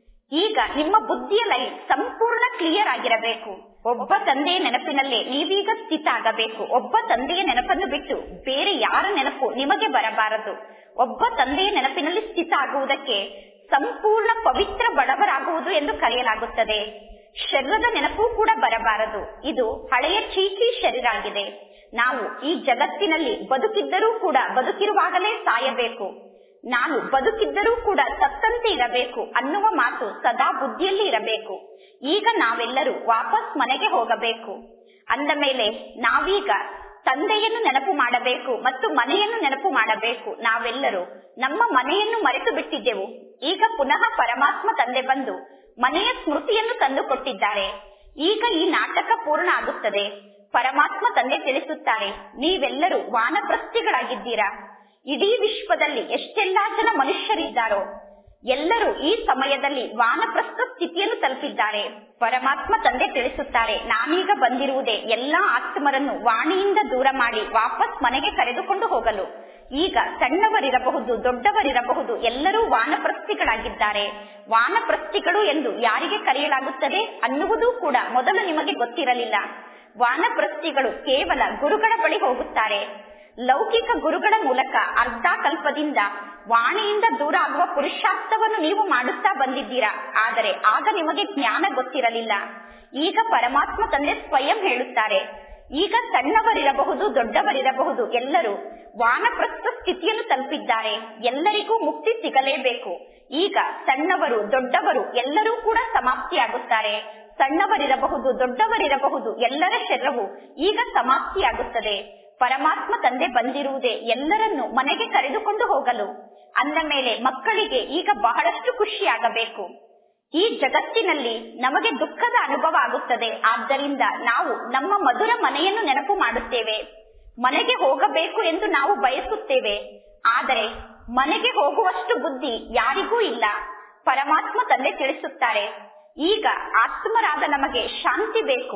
ಈಗ ನಿಮ್ಮ ಬುದ್ಧಿಯ ಲೈನ್ ಸಂಪೂರ್ಣ ಕ್ಲಿಯರ್ ಆಗಿರಬೇಕು ಒಬ್ಬ ತಂದೆಯ ನೆನಪಿನಲ್ಲಿ ನೀವೀಗ ಸ್ಥಿತ ಆಗಬೇಕು ಒಬ್ಬ ತಂದೆಯ ನೆನಪನ್ನು ಬಿಟ್ಟು ಬೇರೆ ಯಾರ ನೆನಪು ನಿಮಗೆ ಬರಬಾರದು ಒಬ್ಬ ತಂದೆಯ ನೆನಪಿನಲ್ಲಿ ಸ್ಥಿತ ಆಗುವುದಕ್ಕೆ ಸಂಪೂರ್ಣ ಪವಿತ್ರ ಬಡವರಾಗುವುದು ಎಂದು ಕರೆಯಲಾಗುತ್ತದೆ ಶರೀರದ ನೆನಪು ಕೂಡ ಬರಬಾರದು ಇದು ಹಳೆಯ ಚೀಚಿ ಶರೀರ ಆಗಿದೆ ನಾವು ಈ ಜಗತ್ತಿನಲ್ಲಿ ಬದುಕಿದ್ದರೂ ಕೂಡ ಬದುಕಿರುವಾಗಲೇ ಸಾಯಬೇಕು ನಾನು ಬದುಕಿದ್ದರೂ ಕೂಡ ಸತ್ತಂತೆ ಇರಬೇಕು ಅನ್ನುವ ಮಾತು ಸದಾ ಬುದ್ಧಿಯಲ್ಲಿ ಇರಬೇಕು ಈಗ ನಾವೆಲ್ಲರೂ ವಾಪಸ್ ಮನೆಗೆ ಹೋಗಬೇಕು ಅಂದ ಮೇಲೆ ನಾವೀಗ ತಂದೆಯನ್ನು ನೆನಪು ಮಾಡಬೇಕು ಮತ್ತು ಮನೆಯನ್ನು ನೆನಪು ಮಾಡಬೇಕು ನಾವೆಲ್ಲರೂ ನಮ್ಮ ಮನೆಯನ್ನು ಮರೆತು ಬಿಟ್ಟಿದ್ದೆವು ಈಗ ಪುನಃ ಪರಮಾತ್ಮ ತಂದೆ ಬಂದು ಮನೆಯ ಸ್ಮೃತಿಯನ್ನು ತಂದು ಕೊಟ್ಟಿದ್ದಾರೆ ಈಗ ಈ ನಾಟಕ ಪೂರ್ಣ ಆಗುತ್ತದೆ ಪರಮಾತ್ಮ ತಂದೆ ತಿಳಿಸುತ್ತಾರೆ ನೀವೆಲ್ಲರೂ ವಾನಪ್ರಸ್ಥಿಗಳಾಗಿದ್ದೀರಾ ಇಡೀ ವಿಶ್ವದಲ್ಲಿ ಎಷ್ಟೆಲ್ಲಾ ಜನ ಮನುಷ್ಯರಿದ್ದಾರೋ ಎಲ್ಲರೂ ಈ ಸಮಯದಲ್ಲಿ ವಾನಪ್ರಸ್ಥ ಸ್ಥಿತಿಯನ್ನು ತಲುಪಿದ್ದಾರೆ ಪರಮಾತ್ಮ ತಂದೆ ತಿಳಿಸುತ್ತಾರೆ ನಾನೀಗ ಬಂದಿರುವುದೇ ಎಲ್ಲಾ ಆತ್ಮರನ್ನು ವಾಣಿಯಿಂದ ದೂರ ಮಾಡಿ ವಾಪಸ್ ಮನೆಗೆ ಕರೆದುಕೊಂಡು ಹೋಗಲು ಈಗ ಸಣ್ಣವರಿರಬಹುದು ದೊಡ್ಡವರಿರಬಹುದು ಎಲ್ಲರೂ ವಾನಪ್ರಸ್ಥಿಗಳಾಗಿದ್ದಾರೆ ವಾನಪ್ರಸ್ಥಿಗಳು ಎಂದು ಯಾರಿಗೆ ಕರೆಯಲಾಗುತ್ತದೆ ಅನ್ನುವುದೂ ಕೂಡ ಮೊದಲು ನಿಮಗೆ ಗೊತ್ತಿರಲಿಲ್ಲ ವಾನಪ್ರಸ್ಥಿಗಳು ಕೇವಲ ಗುರುಗಳ ಬಳಿ ಹೋಗುತ್ತಾರೆ ಲೌಕಿಕ ಗುರುಗಳ ಮೂಲಕ ಅರ್ಧ ಕಲ್ಪದಿಂದ ವಾಣಿಯಿಂದ ದೂರ ಆಗುವ ಪುರುಷಾರ್ಥವನ್ನು ನೀವು ಮಾಡುತ್ತಾ ಬಂದಿದ್ದೀರಾ ಆದರೆ ಆಗ ನಿಮಗೆ ಜ್ಞಾನ ಗೊತ್ತಿರಲಿಲ್ಲ ಈಗ ಪರಮಾತ್ಮ ತಂದೆ ಸ್ವಯಂ ಹೇಳುತ್ತಾರೆ ಈಗ ಸಣ್ಣವರಿರಬಹುದು ದೊಡ್ಡವರಿರಬಹುದು ಎಲ್ಲರೂ ವಾನಪ್ರಸ್ಥ ಸ್ಥಿತಿಯನ್ನು ತಲುಪಿದ್ದಾರೆ ಎಲ್ಲರಿಗೂ ಮುಕ್ತಿ ಸಿಗಲೇಬೇಕು ಈಗ ಸಣ್ಣವರು ದೊಡ್ಡವರು ಎಲ್ಲರೂ ಕೂಡ ಸಮಾಪ್ತಿಯಾಗುತ್ತಾರೆ ಸಣ್ಣವರಿರಬಹುದು ದೊಡ್ಡವರಿರಬಹುದು ಎಲ್ಲರ ಶರೀರವು ಈಗ ಸಮಾಪ್ತಿಯಾಗುತ್ತದೆ ಪರಮಾತ್ಮ ತಂದೆ ಬಂದಿರುವುದೇ ಎಲ್ಲರನ್ನು ಮನೆಗೆ ಕರೆದುಕೊಂಡು ಹೋಗಲು ಅಂದ ಮೇಲೆ ಮಕ್ಕಳಿಗೆ ಈಗ ಬಹಳಷ್ಟು ಖುಷಿಯಾಗಬೇಕು ಈ ಜಗತ್ತಿನಲ್ಲಿ ನಮಗೆ ದುಃಖದ ಅನುಭವ ಆಗುತ್ತದೆ ಆದ್ದರಿಂದ ನಾವು ನಮ್ಮ ಮಧುರ ಮನೆಯನ್ನು ನೆನಪು ಮಾಡುತ್ತೇವೆ ಮನೆಗೆ ಹೋಗಬೇಕು ಎಂದು ನಾವು ಬಯಸುತ್ತೇವೆ ಆದರೆ ಮನೆಗೆ ಹೋಗುವಷ್ಟು ಬುದ್ಧಿ ಯಾರಿಗೂ ಇಲ್ಲ ಪರಮಾತ್ಮ ತಂದೆ ತಿಳಿಸುತ್ತಾರೆ ಈಗ ಆತ್ಮರಾದ ನಮಗೆ ಶಾಂತಿ ಬೇಕು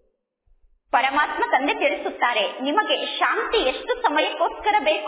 ಪರಮಾತ್ಮ ತಂದೆ ತಿಳಿಸುತ್ತಾರೆ ನಿಮಗೆ ಶಾಂತಿ ಎಷ್ಟು ಸಮಯಕ್ಕೋಸ್ಕರ ಬೇಕು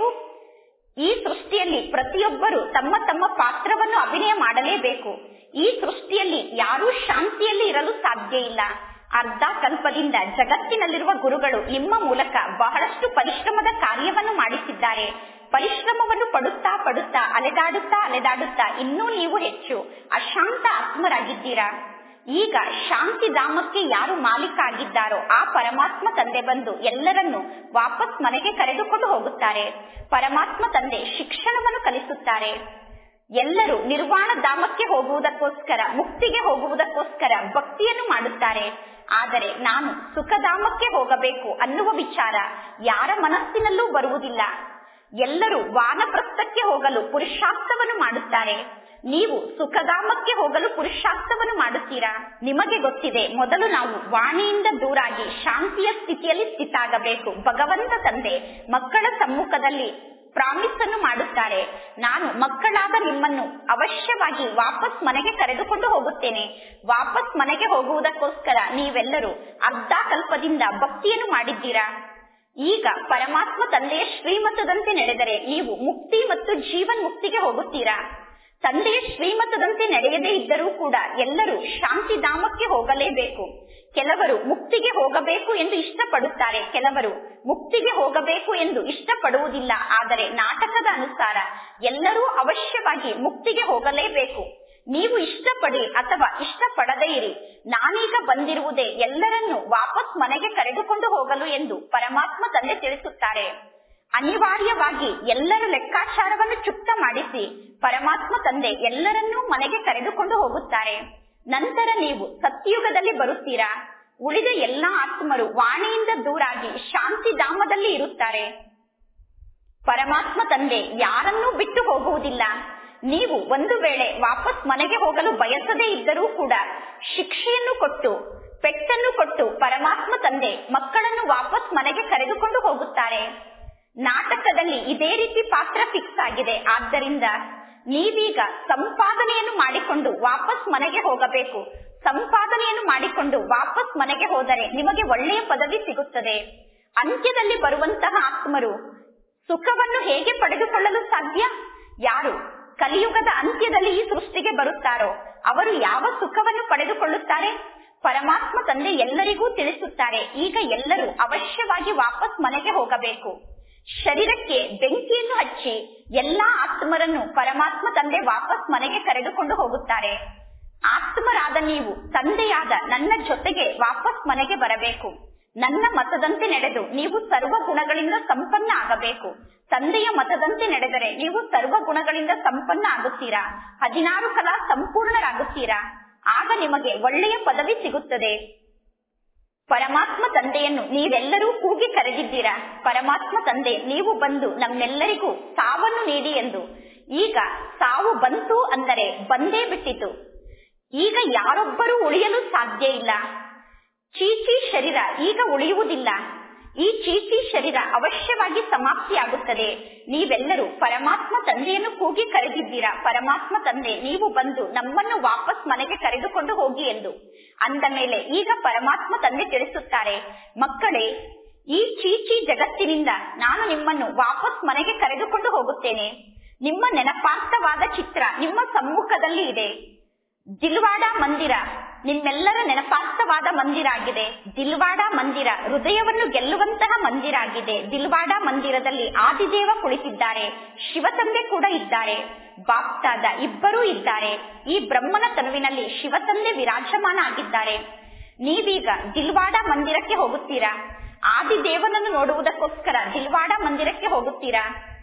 ಈ ಸೃಷ್ಟಿಯಲ್ಲಿ ಪ್ರತಿಯೊಬ್ಬರು ತಮ್ಮ ತಮ್ಮ ಪಾತ್ರವನ್ನು ಅಭಿನಯ ಮಾಡಲೇಬೇಕು ಈ ಸೃಷ್ಟಿಯಲ್ಲಿ ಯಾರೂ ಶಾಂತಿಯಲ್ಲಿ ಇರಲು ಸಾಧ್ಯ ಇಲ್ಲ ಅರ್ಧ ಕಲ್ಪದಿಂದ ಜಗತ್ತಿನಲ್ಲಿರುವ ಗುರುಗಳು ನಿಮ್ಮ ಮೂಲಕ ಬಹಳಷ್ಟು ಪರಿಶ್ರಮದ ಕಾರ್ಯವನ್ನು ಮಾಡಿಸಿದ್ದಾರೆ ಪರಿಶ್ರಮವನ್ನು ಪಡುತ್ತಾ ಪಡುತ್ತಾ ಅಲೆದಾಡುತ್ತಾ ಅಲೆದಾಡುತ್ತಾ ಇನ್ನೂ ನೀವು ಹೆಚ್ಚು ಅಶಾಂತ ಆತ್ಮರಾಗಿದ್ದೀರಾ ಈಗ ಶಾಂತಿ ಧಾಮಕ್ಕೆ ಯಾರು ಮಾಲೀಕ ಆಗಿದ್ದಾರೋ ಆ ಪರಮಾತ್ಮ ತಂದೆ ಬಂದು ಎಲ್ಲರನ್ನು ವಾಪಸ್ ಮನೆಗೆ ಕರೆದುಕೊಂಡು ಹೋಗುತ್ತಾರೆ ಪರಮಾತ್ಮ ತಂದೆ ಶಿಕ್ಷಣವನ್ನು ಕಲಿಸುತ್ತಾರೆ ಎಲ್ಲರೂ ನಿರ್ವಾಣ ಧಾಮಕ್ಕೆ ಹೋಗುವುದಕ್ಕೋಸ್ಕರ ಮುಕ್ತಿಗೆ ಹೋಗುವುದಕ್ಕೋಸ್ಕರ ಭಕ್ತಿಯನ್ನು ಮಾಡುತ್ತಾರೆ ಆದರೆ ನಾನು ಸುಖಧಾಮಕ್ಕೆ ಹೋಗಬೇಕು ಅನ್ನುವ ವಿಚಾರ ಯಾರ ಮನಸ್ಸಿನಲ್ಲೂ ಬರುವುದಿಲ್ಲ ಎಲ್ಲರೂ ವಾನಪ್ರಸ್ಥಕ್ಕೆ ಹೋಗಲು ಪುರುಷಾರ್ಥವನ್ನು ಮಾಡುತ್ತಾರೆ ನೀವು ಸುಖಧಾಮಕ್ಕೆ ಹೋಗಲು ಪುರುಷಾರ್ಥವನ್ನು ಮಾಡುತ್ತೀರಾ ನಿಮಗೆ ಗೊತ್ತಿದೆ ಮೊದಲು ನಾವು ವಾಣಿಯಿಂದ ದೂರಾಗಿ ಶಾಂತಿಯ ಸ್ಥಿತಿಯಲ್ಲಿ ಸ್ಥಿತ ಆಗಬೇಕು ಭಗವಂತ ತಂದೆ ಮಕ್ಕಳ ಸಮ್ಮುಖದಲ್ಲಿ ಪ್ರಾಮಿಸ್ ಅನ್ನು ಮಾಡುತ್ತಾರೆ ನಾನು ಮಕ್ಕಳಾದ ನಿಮ್ಮನ್ನು ಅವಶ್ಯವಾಗಿ ವಾಪಸ್ ಮನೆಗೆ ಕರೆದುಕೊಂಡು ಹೋಗುತ್ತೇನೆ ವಾಪಸ್ ಮನೆಗೆ ಹೋಗುವುದಕ್ಕೋಸ್ಕರ ನೀವೆಲ್ಲರೂ ಅರ್ಧ ಕಲ್ಪದಿಂದ ಭಕ್ತಿಯನ್ನು ಮಾಡಿದ್ದೀರಾ ಈಗ ಪರಮಾತ್ಮ ತಂದೆಯ ಶ್ರೀಮತದಂತೆ ನಡೆದರೆ ನೀವು ಮುಕ್ತಿ ಮತ್ತು ಜೀವನ್ ಮುಕ್ತಿಗೆ ಹೋಗುತ್ತೀರಾ ತಂದೆಯ ಶ್ರೀಮತದಂತೆ ನಡೆಯದೇ ಇದ್ದರೂ ಕೂಡ ಎಲ್ಲರೂ ಶಾಂತಿಧಾಮಕ್ಕೆ ಹೋಗಲೇಬೇಕು ಕೆಲವರು ಮುಕ್ತಿಗೆ ಹೋಗಬೇಕು ಎಂದು ಇಷ್ಟಪಡುತ್ತಾರೆ ಕೆಲವರು ಮುಕ್ತಿಗೆ ಹೋಗಬೇಕು ಎಂದು ಇಷ್ಟಪಡುವುದಿಲ್ಲ ಆದರೆ ನಾಟಕದ ಅನುಸಾರ ಎಲ್ಲರೂ ಅವಶ್ಯವಾಗಿ ಮುಕ್ತಿಗೆ ಹೋಗಲೇಬೇಕು ನೀವು ಇಷ್ಟಪಡಿ ಅಥವಾ ಇಷ್ಟಪಡದೇ ಇರಿ ನಾನೀಗ ಬಂದಿರುವುದೇ ಎಲ್ಲರನ್ನೂ ವಾಪಸ್ ಮನೆಗೆ ಕರೆದುಕೊಂಡು ಹೋಗಲು ಎಂದು ಪರಮಾತ್ಮ ತಂದೆ ತಿಳಿಸುತ್ತಾರೆ ಅನಿವಾರ್ಯವಾಗಿ ಎಲ್ಲರ ಲೆಕ್ಕಾಚಾರವನ್ನು ಚುಕ್ತ ಮಾಡಿಸಿ ಪರಮಾತ್ಮ ತಂದೆ ಎಲ್ಲರನ್ನೂ ಮನೆಗೆ ಕರೆದುಕೊಂಡು ಹೋಗುತ್ತಾರೆ ನಂತರ ನೀವು ಸತ್ಯುಗದಲ್ಲಿ ಬರುತ್ತೀರಾ ಉಳಿದ ಎಲ್ಲಾ ಆತ್ಮರು ವಾಣಿಯಿಂದ ದೂರಾಗಿ ಶಾಂತಿ ಧಾಮದಲ್ಲಿ ಇರುತ್ತಾರೆ ಪರಮಾತ್ಮ ತಂದೆ ಯಾರನ್ನೂ ಬಿಟ್ಟು ಹೋಗುವುದಿಲ್ಲ ನೀವು ಒಂದು ವೇಳೆ ವಾಪಸ್ ಮನೆಗೆ ಹೋಗಲು ಬಯಸದೇ ಇದ್ದರೂ ಕೂಡ ಶಿಕ್ಷೆಯನ್ನು ಕೊಟ್ಟು ಪೆಟ್ಟನ್ನು ಕೊಟ್ಟು ಪರಮಾತ್ಮ ತಂದೆ ಮಕ್ಕಳನ್ನು ವಾಪಸ್ ಮನೆಗೆ ಕರೆದುಕೊಂಡು ಹೋಗುತ್ತಾರೆ ನಾಟಕದಲ್ಲಿ ಇದೇ ರೀತಿ ಪಾತ್ರ ಫಿಕ್ಸ್ ಆಗಿದೆ ಆದ್ದರಿಂದ ನೀವೀಗ ಸಂಪಾದನೆಯನ್ನು ಮಾಡಿಕೊಂಡು ವಾಪಸ್ ಮನೆಗೆ ಹೋಗಬೇಕು ಸಂಪಾದನೆಯನ್ನು ಮಾಡಿಕೊಂಡು ವಾಪಸ್ ಮನೆಗೆ ಹೋದರೆ ನಿಮಗೆ ಒಳ್ಳೆಯ ಪದವಿ ಸಿಗುತ್ತದೆ ಅಂತ್ಯದಲ್ಲಿ ಬರುವಂತಹ ಆತ್ಮರು ಸುಖವನ್ನು ಹೇಗೆ ಪಡೆದುಕೊಳ್ಳಲು ಸಾಧ್ಯ ಯಾರು ಕಲಿಯುಗದ ಅಂತ್ಯದಲ್ಲಿ ಈ ಸೃಷ್ಟಿಗೆ ಬರುತ್ತಾರೋ ಅವರು ಯಾವ ಸುಖವನ್ನು ಪಡೆದುಕೊಳ್ಳುತ್ತಾರೆ ಪರಮಾತ್ಮ ತಂದೆ ಎಲ್ಲರಿಗೂ ತಿಳಿಸುತ್ತಾರೆ ಈಗ ಎಲ್ಲರೂ ಅವಶ್ಯವಾಗಿ ವಾಪಸ್ ಮನೆಗೆ ಹೋಗಬೇಕು ಶರೀರಕ್ಕೆ ಬೆಂಕಿಯನ್ನು ಹಚ್ಚಿ ಎಲ್ಲಾ ಆತ್ಮರನ್ನು ಪರಮಾತ್ಮ ತಂದೆ ವಾಪಸ್ ಮನೆಗೆ ಕರೆದುಕೊಂಡು ಹೋಗುತ್ತಾರೆ ಆತ್ಮರಾದ ನೀವು ತಂದೆಯಾದ ನನ್ನ ಜೊತೆಗೆ ವಾಪಸ್ ಮನೆಗೆ ಬರಬೇಕು ನನ್ನ ಮತದಂತೆ ನಡೆದು ನೀವು ಸರ್ವ ಗುಣಗಳಿಂದ ಸಂಪನ್ನ ಆಗಬೇಕು ತಂದೆಯ ಮತದಂತೆ ನಡೆದರೆ ನೀವು ಸರ್ವ ಗುಣಗಳಿಂದ ಸಂಪನ್ನ ಆಗುತ್ತೀರಾ ಹದಿನಾರು ಕಲಾ ಸಂಪೂರ್ಣರಾಗುತ್ತೀರಾ ಆಗ ನಿಮಗೆ ಒಳ್ಳೆಯ ಪದವಿ ಸಿಗುತ್ತದೆ ಪರಮಾತ್ಮ ತಂದೆಯನ್ನು ನೀವೆಲ್ಲರೂ ಕೂಗಿ ಕರೆದಿದ್ದೀರಾ ಪರಮಾತ್ಮ ತಂದೆ ನೀವು ಬಂದು ನಮ್ಮೆಲ್ಲರಿಗೂ ಸಾವನ್ನು ನೀಡಿ ಎಂದು ಈಗ ಸಾವು ಬಂತು ಅಂದರೆ ಬಂದೇ ಬಿಟ್ಟಿತು ಈಗ ಯಾರೊಬ್ಬರೂ ಉಳಿಯಲು ಸಾಧ್ಯ ಇಲ್ಲ ಚೀಚಿ ಶರೀರ ಈಗ ಉಳಿಯುವುದಿಲ್ಲ ಈ ಚೀಚಿ ಶರೀರ ಅವಶ್ಯವಾಗಿ ಸಮಾಪ್ತಿಯಾಗುತ್ತದೆ ನೀವೆಲ್ಲರೂ ಪರಮಾತ್ಮ ತಂದೆಯನ್ನು ಕೂಗಿ ಕರೆದಿದ್ದೀರಾ ಪರಮಾತ್ಮ ತಂದೆ ನೀವು ಬಂದು ನಮ್ಮನ್ನು ವಾಪಸ್ ಮನೆಗೆ ಕರೆದುಕೊಂಡು ಹೋಗಿ ಎಂದು ಅಂದ ಮೇಲೆ ಈಗ ಪರಮಾತ್ಮ ತಂದೆ ತಿಳಿಸುತ್ತಾರೆ ಮಕ್ಕಳೇ ಈ ಚೀಚಿ ಜಗತ್ತಿನಿಂದ ನಾನು ನಿಮ್ಮನ್ನು ವಾಪಸ್ ಮನೆಗೆ ಕರೆದುಕೊಂಡು ಹೋಗುತ್ತೇನೆ ನಿಮ್ಮ ನೆನಪಾರ್ಥವಾದ ಚಿತ್ರ ನಿಮ್ಮ ಸಮ್ಮುಖದಲ್ಲಿ ಇದೆ ದಿಲ್ವಾಡ ಮಂದಿರ ನಿಮ್ಮೆಲ್ಲರ ನೆನಪಾರ್ಥವಾದ ಮಂದಿರ ಆಗಿದೆ ದಿಲ್ವಾಡ ಮಂದಿರ ಹೃದಯವನ್ನು ಗೆಲ್ಲುವಂತಹ ಮಂದಿರ ಆಗಿದೆ ದಿಲ್ವಾಡ ಮಂದಿರದಲ್ಲಿ ಆದಿದೇವ ಕುಳಿತಿದ್ದಾರೆ ಶಿವತಂದೆ ಕೂಡ ಇದ್ದಾರೆ ಬಾಪ್ತಾದ ಇಬ್ಬರೂ ಇದ್ದಾರೆ ಈ ಬ್ರಹ್ಮನ ತನುವಿನಲ್ಲಿ ಶಿವತಂದೆ ವಿರಾಜಮಾನ ಆಗಿದ್ದಾರೆ ನೀವೀಗ ದಿಲ್ವಾಡ ಮಂದಿರಕ್ಕೆ ಹೋಗುತ್ತೀರಾ ಆದಿದೇವನನ್ನು ನೋಡುವುದಕ್ಕೋಸ್ಕರ ದಿಲ್ವಾಡ ಮಂದಿರಕ್ಕೆ ಹೋಗುತ್ತೀರಾ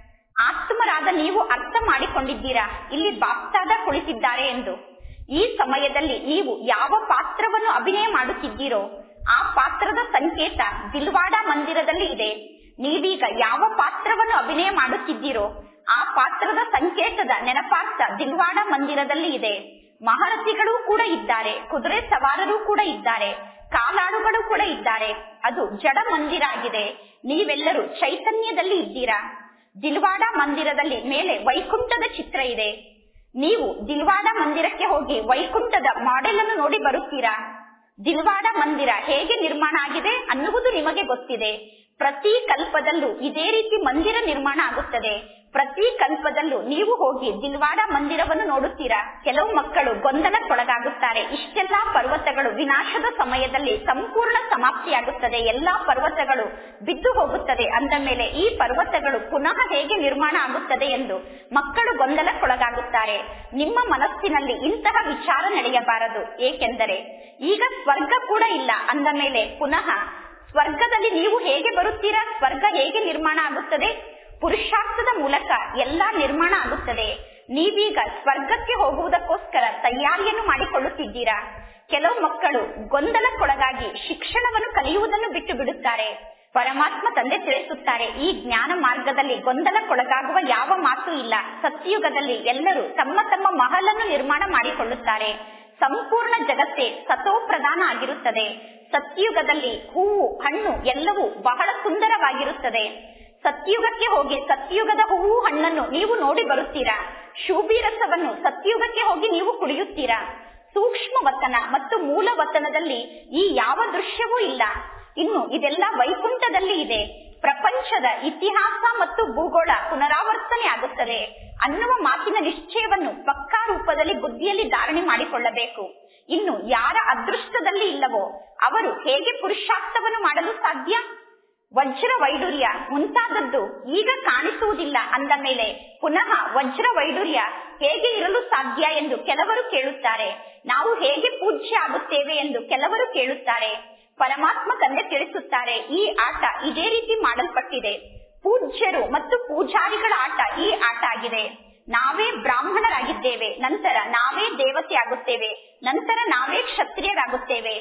ಆತ್ಮರಾದ ನೀವು ಅರ್ಥ ಮಾಡಿಕೊಂಡಿದ್ದೀರಾ ಇಲ್ಲಿ ಬಾಪ್ತಾದ ಕುಳಿತಿದ್ದಾರೆ ಎಂದು ಈ ಸಮಯದಲ್ಲಿ ನೀವು ಯಾವ ಪಾತ್ರವನ್ನು ಅಭಿನಯ ಮಾಡುತ್ತಿದ್ದೀರೋ ಆ ಪಾತ್ರದ ಸಂಕೇತ ದಿಲ್ವಾಡ ಮಂದಿರದಲ್ಲಿ ಇದೆ ನೀವೀಗ ಯಾವ ಪಾತ್ರವನ್ನು ಅಭಿನಯ ಮಾಡುತ್ತಿದ್ದೀರೋ ಆ ಪಾತ್ರದ ಸಂಕೇತದ ನೆನಪಾರ್ಥ ದಿಲ್ವಾಡ ಮಂದಿರದಲ್ಲಿ ಇದೆ ಮಹಾರಥಿಗಳು ಕೂಡ ಇದ್ದಾರೆ ಕುದುರೆ ಸವಾರರು ಕೂಡ ಇದ್ದಾರೆ ಕಾಲಾಳುಗಳು ಕೂಡ ಇದ್ದಾರೆ ಅದು ಜಡ ಮಂದಿರ ಆಗಿದೆ ನೀವೆಲ್ಲರೂ ಚೈತನ್ಯದಲ್ಲಿ ಇದ್ದೀರಾ ದಿಲ್ವಾಡ ಮಂದಿರದಲ್ಲಿ ಮೇಲೆ ವೈಕುಂಠದ ಚಿತ್ರ ಇದೆ ನೀವು ದಿಲ್ವಾಡ ಮಂದಿರಕ್ಕೆ ಹೋಗಿ ವೈಕುಂಠದ ಮಾಡೆಲ್ ಅನ್ನು ನೋಡಿ ಬರುತ್ತೀರಾ ದಿಲ್ವಾಡ ಮಂದಿರ ಹೇಗೆ ನಿರ್ಮಾಣ ಆಗಿದೆ ಅನ್ನುವುದು ನಿಮಗೆ ಗೊತ್ತಿದೆ ಪ್ರತಿ ಕಲ್ಪದಲ್ಲೂ ಇದೇ ರೀತಿ ಮಂದಿರ ನಿರ್ಮಾಣ ಆಗುತ್ತದೆ ಪ್ರತಿ ಕಲ್ಪದಲ್ಲೂ ನೀವು ಹೋಗಿ ದಿಲ್ವಾಡ ಮಂದಿರವನ್ನು ನೋಡುತ್ತೀರಾ ಕೆಲವು ಮಕ್ಕಳು ಗೊಂದಲಕ್ಕೊಳಗಾಗುತ್ತಾರೆ ಇಷ್ಟೆಲ್ಲಾ ಪರ್ವತಗಳು ವಿನಾಶದ ಸಮಯದಲ್ಲಿ ಸಂಪೂರ್ಣ ಸಮಾಪ್ತಿಯಾಗುತ್ತದೆ ಎಲ್ಲಾ ಪರ್ವತಗಳು ಬಿದ್ದು ಹೋಗುತ್ತದೆ ಅಂದ ಮೇಲೆ ಈ ಪರ್ವತಗಳು ಪುನಃ ಹೇಗೆ ನಿರ್ಮಾಣ ಆಗುತ್ತದೆ ಎಂದು ಮಕ್ಕಳು ಗೊಂದಲಕ್ಕೊಳಗಾಗುತ್ತಾರೆ ನಿಮ್ಮ ಮನಸ್ಸಿನಲ್ಲಿ ಇಂತಹ ವಿಚಾರ ನಡೆಯಬಾರದು ಏಕೆಂದರೆ ಈಗ ಸ್ವರ್ಗ ಕೂಡ ಇಲ್ಲ ಅಂದ ಮೇಲೆ ಪುನಃ ಸ್ವರ್ಗದಲ್ಲಿ ನೀವು ಹೇಗೆ ಬರುತ್ತೀರಾ ಸ್ವರ್ಗ ಹೇಗೆ ನಿರ್ಮಾಣ ಆಗುತ್ತದೆ ಪುರುಷಾರ್ಥದ ಮೂಲಕ ಎಲ್ಲಾ ನಿರ್ಮಾಣ ಆಗುತ್ತದೆ ನೀವೀಗ ಸ್ವರ್ಗಕ್ಕೆ ಹೋಗುವುದಕ್ಕೋಸ್ಕರ ತಯಾರಿಯನ್ನು ಮಾಡಿಕೊಳ್ಳುತ್ತಿದ್ದೀರಾ ಕೆಲವು ಮಕ್ಕಳು ಗೊಂದಲಕ್ಕೊಳಗಾಗಿ ಶಿಕ್ಷಣವನ್ನು ಕಲಿಯುವುದನ್ನು ಬಿಟ್ಟು ಬಿಡುತ್ತಾರೆ ಪರಮಾತ್ಮ ತಂದೆ ತಿಳಿಸುತ್ತಾರೆ ಈ ಜ್ಞಾನ ಮಾರ್ಗದಲ್ಲಿ ಗೊಂದಲಕ್ಕೊಳಗಾಗುವ ಯಾವ ಮಾತು ಇಲ್ಲ ಸತ್ಯಯುಗದಲ್ಲಿ ಎಲ್ಲರೂ ತಮ್ಮ ತಮ್ಮ ಮಹಲನ್ನು ನಿರ್ಮಾಣ ಮಾಡಿಕೊಳ್ಳುತ್ತಾರೆ ಸಂಪೂರ್ಣ ಜಗತ್ತೇ ಸತೋಪ್ರಧಾನ ಆಗಿರುತ್ತದೆ ಸತ್ಯಯುಗದಲ್ಲಿ ಹೂವು ಹಣ್ಣು ಎಲ್ಲವೂ ಬಹಳ ಸುಂದರವಾಗಿರುತ್ತದೆ ಸತ್ಯುಗಕ್ಕೆ ಹೋಗಿ ಸತ್ಯುಗದ ಹೂವು ಹಣ್ಣನ್ನು ನೀವು ನೋಡಿ ಬರುತ್ತೀರಾ ಶೂಬಿ ರಸವನ್ನು ಸತ್ಯುಗಕ್ಕೆ ಹೋಗಿ ನೀವು ಕುಡಿಯುತ್ತೀರಾ ಸೂಕ್ಷ್ಮ ವತನ ಮತ್ತು ಮೂಲ ವತನದಲ್ಲಿ ಈ ಯಾವ ದೃಶ್ಯವೂ ಇಲ್ಲ ಇನ್ನು ಇದೆಲ್ಲ ವೈಕುಂಠದಲ್ಲಿ ಇದೆ ಪ್ರಪಂಚದ ಇತಿಹಾಸ ಮತ್ತು ಭೂಗೋಳ ಪುನರಾವರ್ತನೆ ಆಗುತ್ತದೆ ಅನ್ನುವ ಮಾತಿನ ನಿಶ್ಚಯವನ್ನು ಪಕ್ಕಾ ರೂಪದಲ್ಲಿ ಬುದ್ಧಿಯಲ್ಲಿ ಧಾರಣೆ ಮಾಡಿಕೊಳ್ಳಬೇಕು ಇನ್ನು ಯಾರ ಅದೃಷ್ಟದಲ್ಲಿ ಇಲ್ಲವೋ ಅವರು ಹೇಗೆ ಪುರುಷಾರ್ಥವನ್ನು ಮಾಡಲು ಸಾಧ್ಯ ವಜ್ರ ವೈಡೂರ್ಯ ಮುಂತಾದದ್ದು ಈಗ ಕಾಣಿಸುವುದಿಲ್ಲ ಅಂದ ಮೇಲೆ ಪುನಃ ವಜ್ರ ವೈಡೂರ್ಯ ಹೇಗೆ ಇರಲು ಸಾಧ್ಯ ಎಂದು ಕೆಲವರು ಕೇಳುತ್ತಾರೆ ನಾವು ಹೇಗೆ ಪೂಜ್ಯ ಆಗುತ್ತೇವೆ ಎಂದು ಕೆಲವರು ಕೇಳುತ್ತಾರೆ ಪರಮಾತ್ಮ ತಂದೆ ತಿಳಿಸುತ್ತಾರೆ ಈ ಆಟ ಇದೇ ರೀತಿ ಮಾಡಲ್ಪಟ್ಟಿದೆ ಪೂಜ್ಯರು ಮತ್ತು ಪೂಜಾರಿಗಳ ಆಟ ಈ ಆಟ ಆಗಿದೆ ನಾವೇ ಬ್ರಾಹ್ಮಣರಾಗಿದ್ದೇವೆ ನಂತರ ನಾವೇ ದೇವತೆ ಆಗುತ್ತೇವೆ ನಂತರ ನಾವೇ ಕ್ಷತ್ರಿಯರಾಗುತ್ತೇವೆ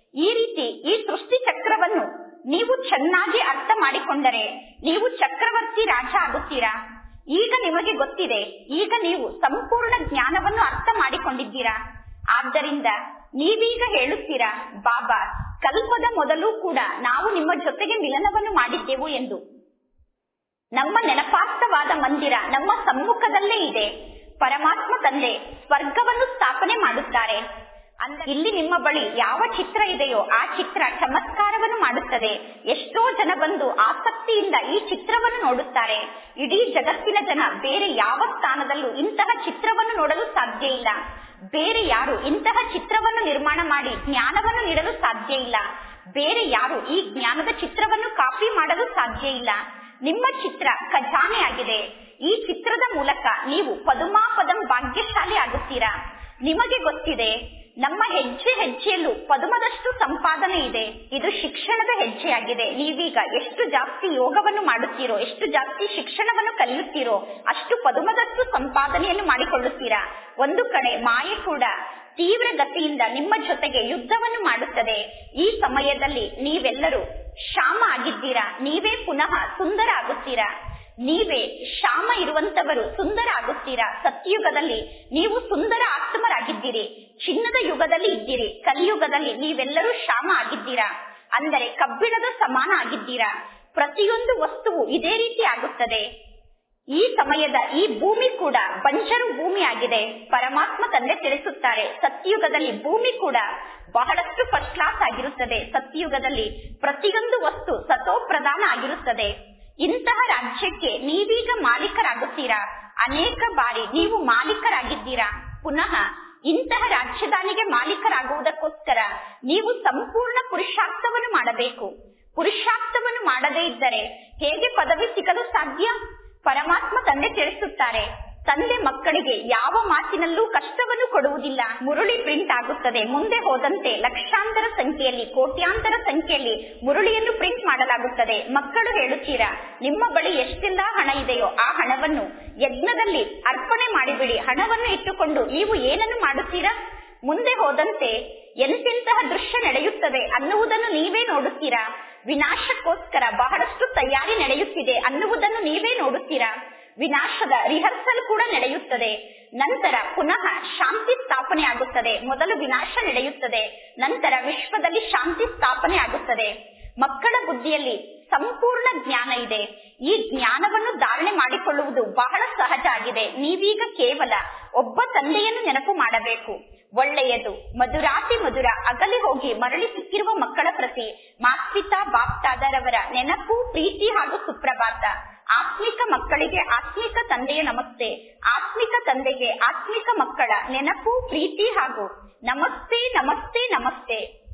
ಈ ರೀತಿ ಈ ಸೃಷ್ಟಿ ಚಕ್ರವನ್ನು ನೀವು ಚೆನ್ನಾಗಿ ಅರ್ಥ ಮಾಡಿಕೊಂಡರೆ ನೀವು ಚಕ್ರವರ್ತಿ ರಾಜ ಆಗುತ್ತೀರಾ ಈಗ ನಿಮಗೆ ಗೊತ್ತಿದೆ ಈಗ ನೀವು ಸಂಪೂರ್ಣ ಜ್ಞಾನವನ್ನು ಅರ್ಥ ಮಾಡಿಕೊಂಡಿದ್ದೀರಾ ಆದ್ದರಿಂದ ನೀವೀಗ ಹೇಳುತ್ತೀರಾ ಬಾಬಾ ಕಲ್ಪದ ಮೊದಲು ಕೂಡ ನಾವು ನಿಮ್ಮ ಜೊತೆಗೆ ಮಿಲನವನ್ನು ಮಾಡಿದ್ದೆವು ಎಂದು ನಮ್ಮ ನೆನಪಾರ್ಥವಾದ ಮಂದಿರ ನಮ್ಮ ಸಮ್ಮುಖದಲ್ಲೇ ಇದೆ ಪರಮಾತ್ಮ ತಂದೆ ಸ್ವರ್ಗವನ್ನು ಸ್ಥಾಪನೆ ಮಾಡುತ್ತಾರೆ ಅಂದ್ರೆ ಇಲ್ಲಿ ನಿಮ್ಮ ಬಳಿ ಯಾವ ಚಿತ್ರ ಇದೆಯೋ ಆ ಚಿತ್ರ ಚಮತ್ಕಾರವನ್ನು ಮಾಡುತ್ತದೆ ಎಷ್ಟೋ ಜನ ಬಂದು ಆಸಕ್ತಿಯಿಂದ ಈ ಚಿತ್ರವನ್ನು ನೋಡುತ್ತಾರೆ ಇಡೀ ಜಗತ್ತಿನ ಜನ ಬೇರೆ ಯಾವ ಸ್ಥಾನದಲ್ಲೂ ಇಂತಹ ಚಿತ್ರವನ್ನು ನೋಡಲು ಸಾಧ್ಯ ಇಲ್ಲ ಬೇರೆ ಯಾರು ಇಂತಹ ಚಿತ್ರವನ್ನು ನಿರ್ಮಾಣ ಮಾಡಿ ಜ್ಞಾನವನ್ನು ನೀಡಲು ಸಾಧ್ಯ ಇಲ್ಲ ಬೇರೆ ಯಾರು ಈ ಜ್ಞಾನದ ಚಿತ್ರವನ್ನು ಕಾಪಿ ಮಾಡಲು ಸಾಧ್ಯ ಇಲ್ಲ ನಿಮ್ಮ ಚಿತ್ರ ಖಜಾನೆ ಆಗಿದೆ ಈ ಚಿತ್ರದ ಮೂಲಕ ನೀವು ಪದುಮಾಪದಂ ಭಾಗ್ಯಶಾಲಿ ಆಗುತ್ತೀರಾ ನಿಮಗೆ ಗೊತ್ತಿದೆ ನಮ್ಮ ಹೆಜ್ಜೆ ಹೆಜ್ಜೆಯಲ್ಲೂ ಪದುಮದಷ್ಟು ಸಂಪಾದನೆ ಇದೆ ಇದು ಶಿಕ್ಷಣದ ಹೆಜ್ಜೆಯಾಗಿದೆ ನೀವೀಗ ಎಷ್ಟು ಜಾಸ್ತಿ ಯೋಗವನ್ನು ಮಾಡುತ್ತೀರೋ ಎಷ್ಟು ಜಾಸ್ತಿ ಶಿಕ್ಷಣವನ್ನು ಕಲಿಯುತ್ತೀರೋ ಅಷ್ಟು ಪದುಮದಷ್ಟು ಸಂಪಾದನೆಯನ್ನು ಮಾಡಿಕೊಳ್ಳುತ್ತೀರಾ ಒಂದು ಕಡೆ ಮಾಯೆ ಕೂಡ ತೀವ್ರ ಗತಿಯಿಂದ ನಿಮ್ಮ ಜೊತೆಗೆ ಯುದ್ಧವನ್ನು ಮಾಡುತ್ತದೆ ಈ ಸಮಯದಲ್ಲಿ ನೀವೆಲ್ಲರೂ ಶ್ಯಾಮ ಆಗಿದ್ದೀರಾ ನೀವೇ ಪುನಃ ಸುಂದರ ಆಗುತ್ತೀರಾ ನೀವೇ ಶ್ಯಾಮ ಇರುವಂತವರು ಸುಂದರ ಆಗುತ್ತೀರಾ ಸತ್ಯುಗದಲ್ಲಿ ನೀವು ಸುಂದರ ಆತ್ಮರಾಗಿದ್ದೀರಿ ಚಿನ್ನದ ಯುಗದಲ್ಲಿ ಇದ್ದೀರಿ ಕಲಿಯುಗದಲ್ಲಿ ನೀವೆಲ್ಲರೂ ಶ್ಯಾಮ ಆಗಿದ್ದೀರಾ ಅಂದರೆ ಕಬ್ಬಿಣದ ಸಮಾನ ಆಗಿದ್ದೀರಾ ಪ್ರತಿಯೊಂದು ವಸ್ತುವು ಇದೇ ರೀತಿ ಆಗುತ್ತದೆ ಈ ಸಮಯದ ಈ ಭೂಮಿ ಕೂಡ ಬಂಜರು ಭೂಮಿ ಆಗಿದೆ ಪರಮಾತ್ಮ ತಂದೆ ತಿಳಿಸುತ್ತಾರೆ ಸತ್ಯುಗದಲ್ಲಿ ಭೂಮಿ ಕೂಡ ಬಹಳಷ್ಟು ಫಸ್ಟ್ ಕ್ಲಾಸ್ ಆಗಿರುತ್ತದೆ ಸತ್ಯುಗದಲ್ಲಿ ಪ್ರತಿಯೊಂದು ವಸ್ತು ಸತೋಪ್ರಧಾನ ಆಗಿರುತ್ತದೆ ಇಂತಹ ರಾಜ್ಯಕ್ಕೆ ನೀವೀಗ ಮಾಲೀಕರಾಗುತ್ತೀರಾ ಅನೇಕ ಬಾರಿ ನೀವು ಮಾಲೀಕರಾಗಿದ್ದೀರಾ ಪುನಃ ಇಂತಹ ರಾಜಧಾನಿಗೆ ಮಾಲೀಕರಾಗುವುದಕ್ಕೋಸ್ಕರ ನೀವು ಸಂಪೂರ್ಣ ಪುರುಷಾರ್ಥವನ್ನು ಮಾಡಬೇಕು ಪುರುಷಾರ್ಥವನ್ನು ಮಾಡದೇ ಇದ್ದರೆ ಹೇಗೆ ಪದವಿ ಸಿಗಲು ಸಾಧ್ಯ ಪರಮಾತ್ಮ ತಂದೆ ತಿಳಿಸುತ್ತಾರೆ ತಂದೆ ಮಕ್ಕಳಿಗೆ ಯಾವ ಮಾತಿನಲ್ಲೂ ಕಷ್ಟವನ್ನು ಕೊಡುವುದಿಲ್ಲ ಮುರುಳಿ ಪ್ರಿಂಟ್ ಆಗುತ್ತದೆ ಮುಂದೆ ಹೋದಂತೆ ಲಕ್ಷಾಂತರ ಸಂಖ್ಯೆಯಲ್ಲಿ ಕೋಟ್ಯಾಂತರ ಸಂಖ್ಯೆಯಲ್ಲಿ ಮುರುಳಿಯನ್ನು ಪ್ರಿಂಟ್ ಮಾಡಲಾಗುತ್ತದೆ ಮಕ್ಕಳು ಹೇಳುತ್ತೀರಾ ನಿಮ್ಮ ಬಳಿ ಎಷ್ಟೆಲ್ಲಾ ಹಣ ಇದೆಯೋ ಆ ಹಣವನ್ನು ಯಜ್ಞದಲ್ಲಿ ಅರ್ಪಣೆ ಮಾಡಿಬಿಡಿ ಹಣವನ್ನು ಇಟ್ಟುಕೊಂಡು ನೀವು ಏನನ್ನು ಮಾಡುತ್ತೀರಾ ಮುಂದೆ ಹೋದಂತೆ ಎಂತೆಂತಹ ದೃಶ್ಯ ನಡೆಯುತ್ತದೆ ಅನ್ನುವುದನ್ನು ನೀವೇ ನೋಡುತ್ತೀರಾ ವಿನಾಶಕ್ಕೋಸ್ಕರ ಬಹಳಷ್ಟು ತಯಾರಿ ನಡೆಯುತ್ತಿದೆ ಅನ್ನುವುದನ್ನು ನೀವೇ ನೋಡುತ್ತೀರಾ ವಿನಾಶದ ರಿಹರ್ಸಲ್ ಕೂಡ ನಡೆಯುತ್ತದೆ ನಂತರ ಪುನಃ ಶಾಂತಿ ಸ್ಥಾಪನೆ ಆಗುತ್ತದೆ ಮೊದಲು ವಿನಾಶ ನಡೆಯುತ್ತದೆ ನಂತರ ವಿಶ್ವದಲ್ಲಿ ಶಾಂತಿ ಸ್ಥಾಪನೆ ಆಗುತ್ತದೆ ಮಕ್ಕಳ ಬುದ್ಧಿಯಲ್ಲಿ ಸಂಪೂರ್ಣ ಜ್ಞಾನ ಇದೆ ಈ ಜ್ಞಾನವನ್ನು ಧಾರಣೆ ಮಾಡಿಕೊಳ್ಳುವುದು ಬಹಳ ಸಹಜ ಆಗಿದೆ ನೀವೀಗ ಕೇವಲ ಒಬ್ಬ ತಂದೆಯನ್ನು ನೆನಪು ಮಾಡಬೇಕು ಒಳ್ಳೆಯದು ಮಧುರಾತಿ ಮಧುರ ಅಗಲಿ ಹೋಗಿ ಮರಳಿ ಸಿಕ್ಕಿರುವ ಮಕ್ಕಳ ಪ್ರತಿ ಮಾಸ್ಪಿತಾ ಬಾಪ್ತಾದರವರ ನೆನಪು ಪ್ರೀತಿ ಹಾಗೂ ಸುಪ್ರಭಾತ ಆತ್ಮಿಕ ಮಕ್ಕಳಿಗೆ ಆತ್ಮಿಕ ತಂದೆಯ ನಮಸ್ತೆ ಆತ್ಮಿಕ ತಂದೆಗೆ ಆತ್ಮಿಕ ಮಕ್ಕಳ ನೆನಪು ಪ್ರೀತಿ ಹಾಗೂ ನಮಸ್ತೆ ನಮಸ್ತೆ ನಮಸ್ತೆ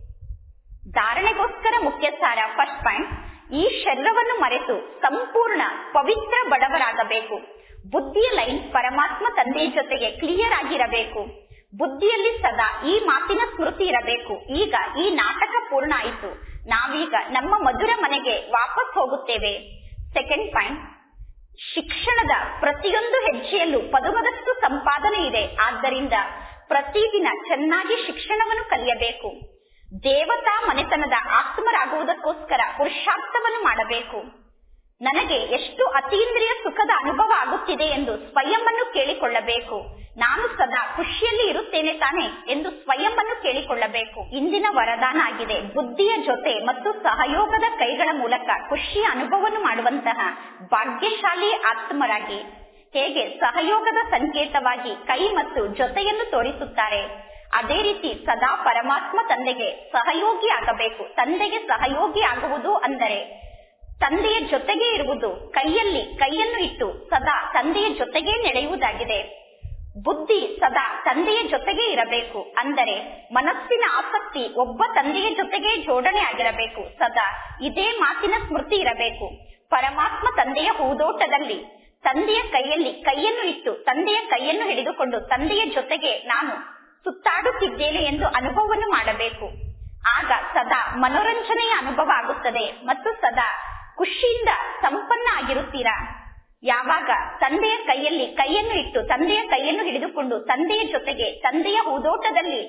ಧಾರಣೆಗೋಸ್ಕರ ಮುಖ್ಯ ಸಾರ ಫಸ್ಟ್ ಪಾಯಿಂಟ್ ಈ ಶರೀರವನ್ನು ಮರೆತು ಸಂಪೂರ್ಣ ಪವಿತ್ರ ಬಡವರಾಗಬೇಕು ಬುದ್ಧಿಯ ಲೈನ್ ಪರಮಾತ್ಮ ತಂದೆಯ ಜೊತೆಗೆ ಕ್ಲಿಯರ್ ಆಗಿರಬೇಕು ಬುದ್ಧಿಯಲ್ಲಿ ಸದಾ ಈ ಮಾತಿನ ಸ್ಮೃತಿ ಇರಬೇಕು ಈಗ ಈ ನಾಟಕ ಪೂರ್ಣ ಆಯಿತು ನಾವೀಗ ನಮ್ಮ ಮಧುರ ಮನೆಗೆ ವಾಪಸ್ ಹೋಗುತ್ತೇವೆ ಸೆಕೆಂಡ್ ಪಾಯಿಂಟ್ ಶಿಕ್ಷಣದ ಪ್ರತಿಯೊಂದು ಹೆಜ್ಜೆಯಲ್ಲೂ ಪದುಮದಷ್ಟು ಸಂಪಾದನೆ ಇದೆ ಆದ್ದರಿಂದ ಪ್ರತಿದಿನ ಚೆನ್ನಾಗಿ ಶಿಕ್ಷಣವನ್ನು ಕಲಿಯಬೇಕು ದೇವತಾ ಮನೆತನದ ಆತ್ಮರಾಗುವುದಕ್ಕೋಸ್ಕರ ಪುರುಷಾರ್ಥವನ್ನು ಮಾಡಬೇಕು ನನಗೆ ಎಷ್ಟು ಅತೀಂದ್ರಿಯ ಸುಖದ ಅನುಭವ ಆಗುತ್ತಿದೆ ಎಂದು ಸ್ವಯಂವನ್ನು ಕೇಳಿಕೊಳ್ಳಬೇಕು ನಾನು ಸದಾ ಖುಷಿಯಲ್ಲಿ ಇರುತ್ತೇನೆ ತಾನೆ ಎಂದು ಸ್ವಯಂವನ್ನು ಕೇಳಿಕೊಳ್ಳಬೇಕು ಇಂದಿನ ವರದಾನ ಆಗಿದೆ ಬುದ್ಧಿಯ ಜೊತೆ ಮತ್ತು ಸಹಯೋಗದ ಕೈಗಳ ಮೂಲಕ ಖುಷಿಯ ಅನುಭವವನ್ನು ಮಾಡುವಂತಹ ಭಾಗ್ಯಶಾಲಿ ಆತ್ಮರಾಗಿ ಹೇಗೆ ಸಹಯೋಗದ ಸಂಕೇತವಾಗಿ ಕೈ ಮತ್ತು ಜೊತೆಯನ್ನು ತೋರಿಸುತ್ತಾರೆ ಅದೇ ರೀತಿ ಸದಾ ಪರಮಾತ್ಮ ತಂದೆಗೆ ಸಹಯೋಗಿ ಆಗಬೇಕು ತಂದೆಗೆ ಸಹಯೋಗಿ ಆಗುವುದು ಅಂದರೆ ತಂದೆಯ ಜೊತೆಗೆ ಇರುವುದು ಕೈಯಲ್ಲಿ ಕೈಯನ್ನು ಇಟ್ಟು ಸದಾ ತಂದೆಯ ಜೊತೆಗೆ ನಡೆಯುವುದಾಗಿದೆ ಬುದ್ಧಿ ಸದಾ ತಂದೆಯ ಜೊತೆಗೆ ಇರಬೇಕು ಅಂದರೆ ಮನಸ್ಸಿನ ಆಸಕ್ತಿ ಒಬ್ಬ ತಂದೆಯ ಜೊತೆಗೆ ಜೋಡಣೆ ಆಗಿರಬೇಕು ಸದಾ ಇದೇ ಮಾತಿನ ಸ್ಮೃತಿ ಇರಬೇಕು ಪರಮಾತ್ಮ ತಂದೆಯ ಹೂದೋಟದಲ್ಲಿ ತಂದೆಯ ಕೈಯಲ್ಲಿ ಕೈಯನ್ನು ಇಟ್ಟು ತಂದೆಯ ಕೈಯನ್ನು ಹಿಡಿದುಕೊಂಡು ತಂದೆಯ ಜೊತೆಗೆ ನಾನು ಸುತ್ತಾಡುತ್ತಿದ್ದೇನೆ ಎಂದು ಅನುಭವವನ್ನು ಮಾಡಬೇಕು ಆಗ ಸದಾ ಮನೋರಂಜನೆಯ ಅನುಭವ ಆಗುತ್ತದೆ ಮತ್ತು ಸದಾ ಖುಷಿಯಿಂದ ಸಂಪನ್ನ ಆಗಿರುತ್ತೀರಾ ಯಾವಾಗ ತಂದೆಯ ಕೈಯಲ್ಲಿ ಕೈಯನ್ನು ಇಟ್ಟು ತಂದೆಯ ಕೈಯನ್ನು ಹಿಡಿದುಕೊಂಡು ತಂದೆಯ ಜೊತೆಗೆ ತಂದೆಯ ಹೂದೋಟದಲ್ಲಿ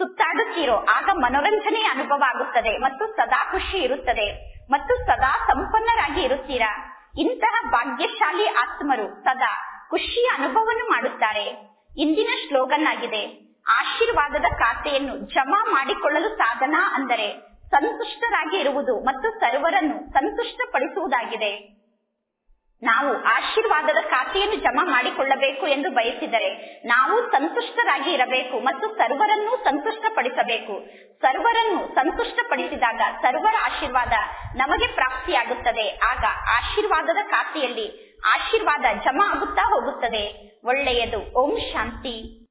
ಸುತ್ತಾಡುತ್ತೀರೋ ಆಗ ಮನೋರಂಜನೆಯ ಅನುಭವ ಆಗುತ್ತದೆ ಮತ್ತು ಸದಾ ಖುಷಿ ಇರುತ್ತದೆ ಮತ್ತು ಸದಾ ಸಂಪನ್ನರಾಗಿ ಇರುತ್ತೀರಾ ಇಂತಹ ಭಾಗ್ಯಶಾಲಿ ಆತ್ಮರು ಸದಾ ಖುಷಿಯ ಅನುಭವವನ್ನು ಮಾಡುತ್ತಾರೆ ಇಂದಿನ ಸ್ಲೋಗನ್ ಆಗಿದೆ ಆಶೀರ್ವಾದದ ಖಾತೆಯನ್ನು ಜಮಾ ಮಾಡಿಕೊಳ್ಳಲು ಸಾಧನ ಅಂದರೆ ಸಂತುಷ್ಟರಾಗಿ ಇರುವುದು ಮತ್ತು ಸರ್ವರನ್ನು ಸಂತುಷ್ಟಪಡಿಸುವುದಾಗಿದೆ ನಾವು ಆಶೀರ್ವಾದದ ಖಾತೆಯನ್ನು ಜಮಾ ಮಾಡಿಕೊಳ್ಳಬೇಕು ಎಂದು ಬಯಸಿದರೆ ನಾವು ಸಂತುಷ್ಟರಾಗಿ ಇರಬೇಕು ಮತ್ತು ಸರ್ವರನ್ನು ಸಂತುಷ್ಟಪಡಿಸಬೇಕು ಸರ್ವರನ್ನು ಸಂತುಷ್ಟಪಡಿಸಿದಾಗ ಸರ್ವರ ಆಶೀರ್ವಾದ ನಮಗೆ ಪ್ರಾಪ್ತಿಯಾಗುತ್ತದೆ ಆಗ ಆಶೀರ್ವಾದದ ಖಾತೆಯಲ್ಲಿ ಆಶೀರ್ವಾದ ಜಮಾ ಆಗುತ್ತಾ ಹೋಗುತ್ತದೆ ಒಳ್ಳೆಯದು ಓಂ ಶಾಂತಿ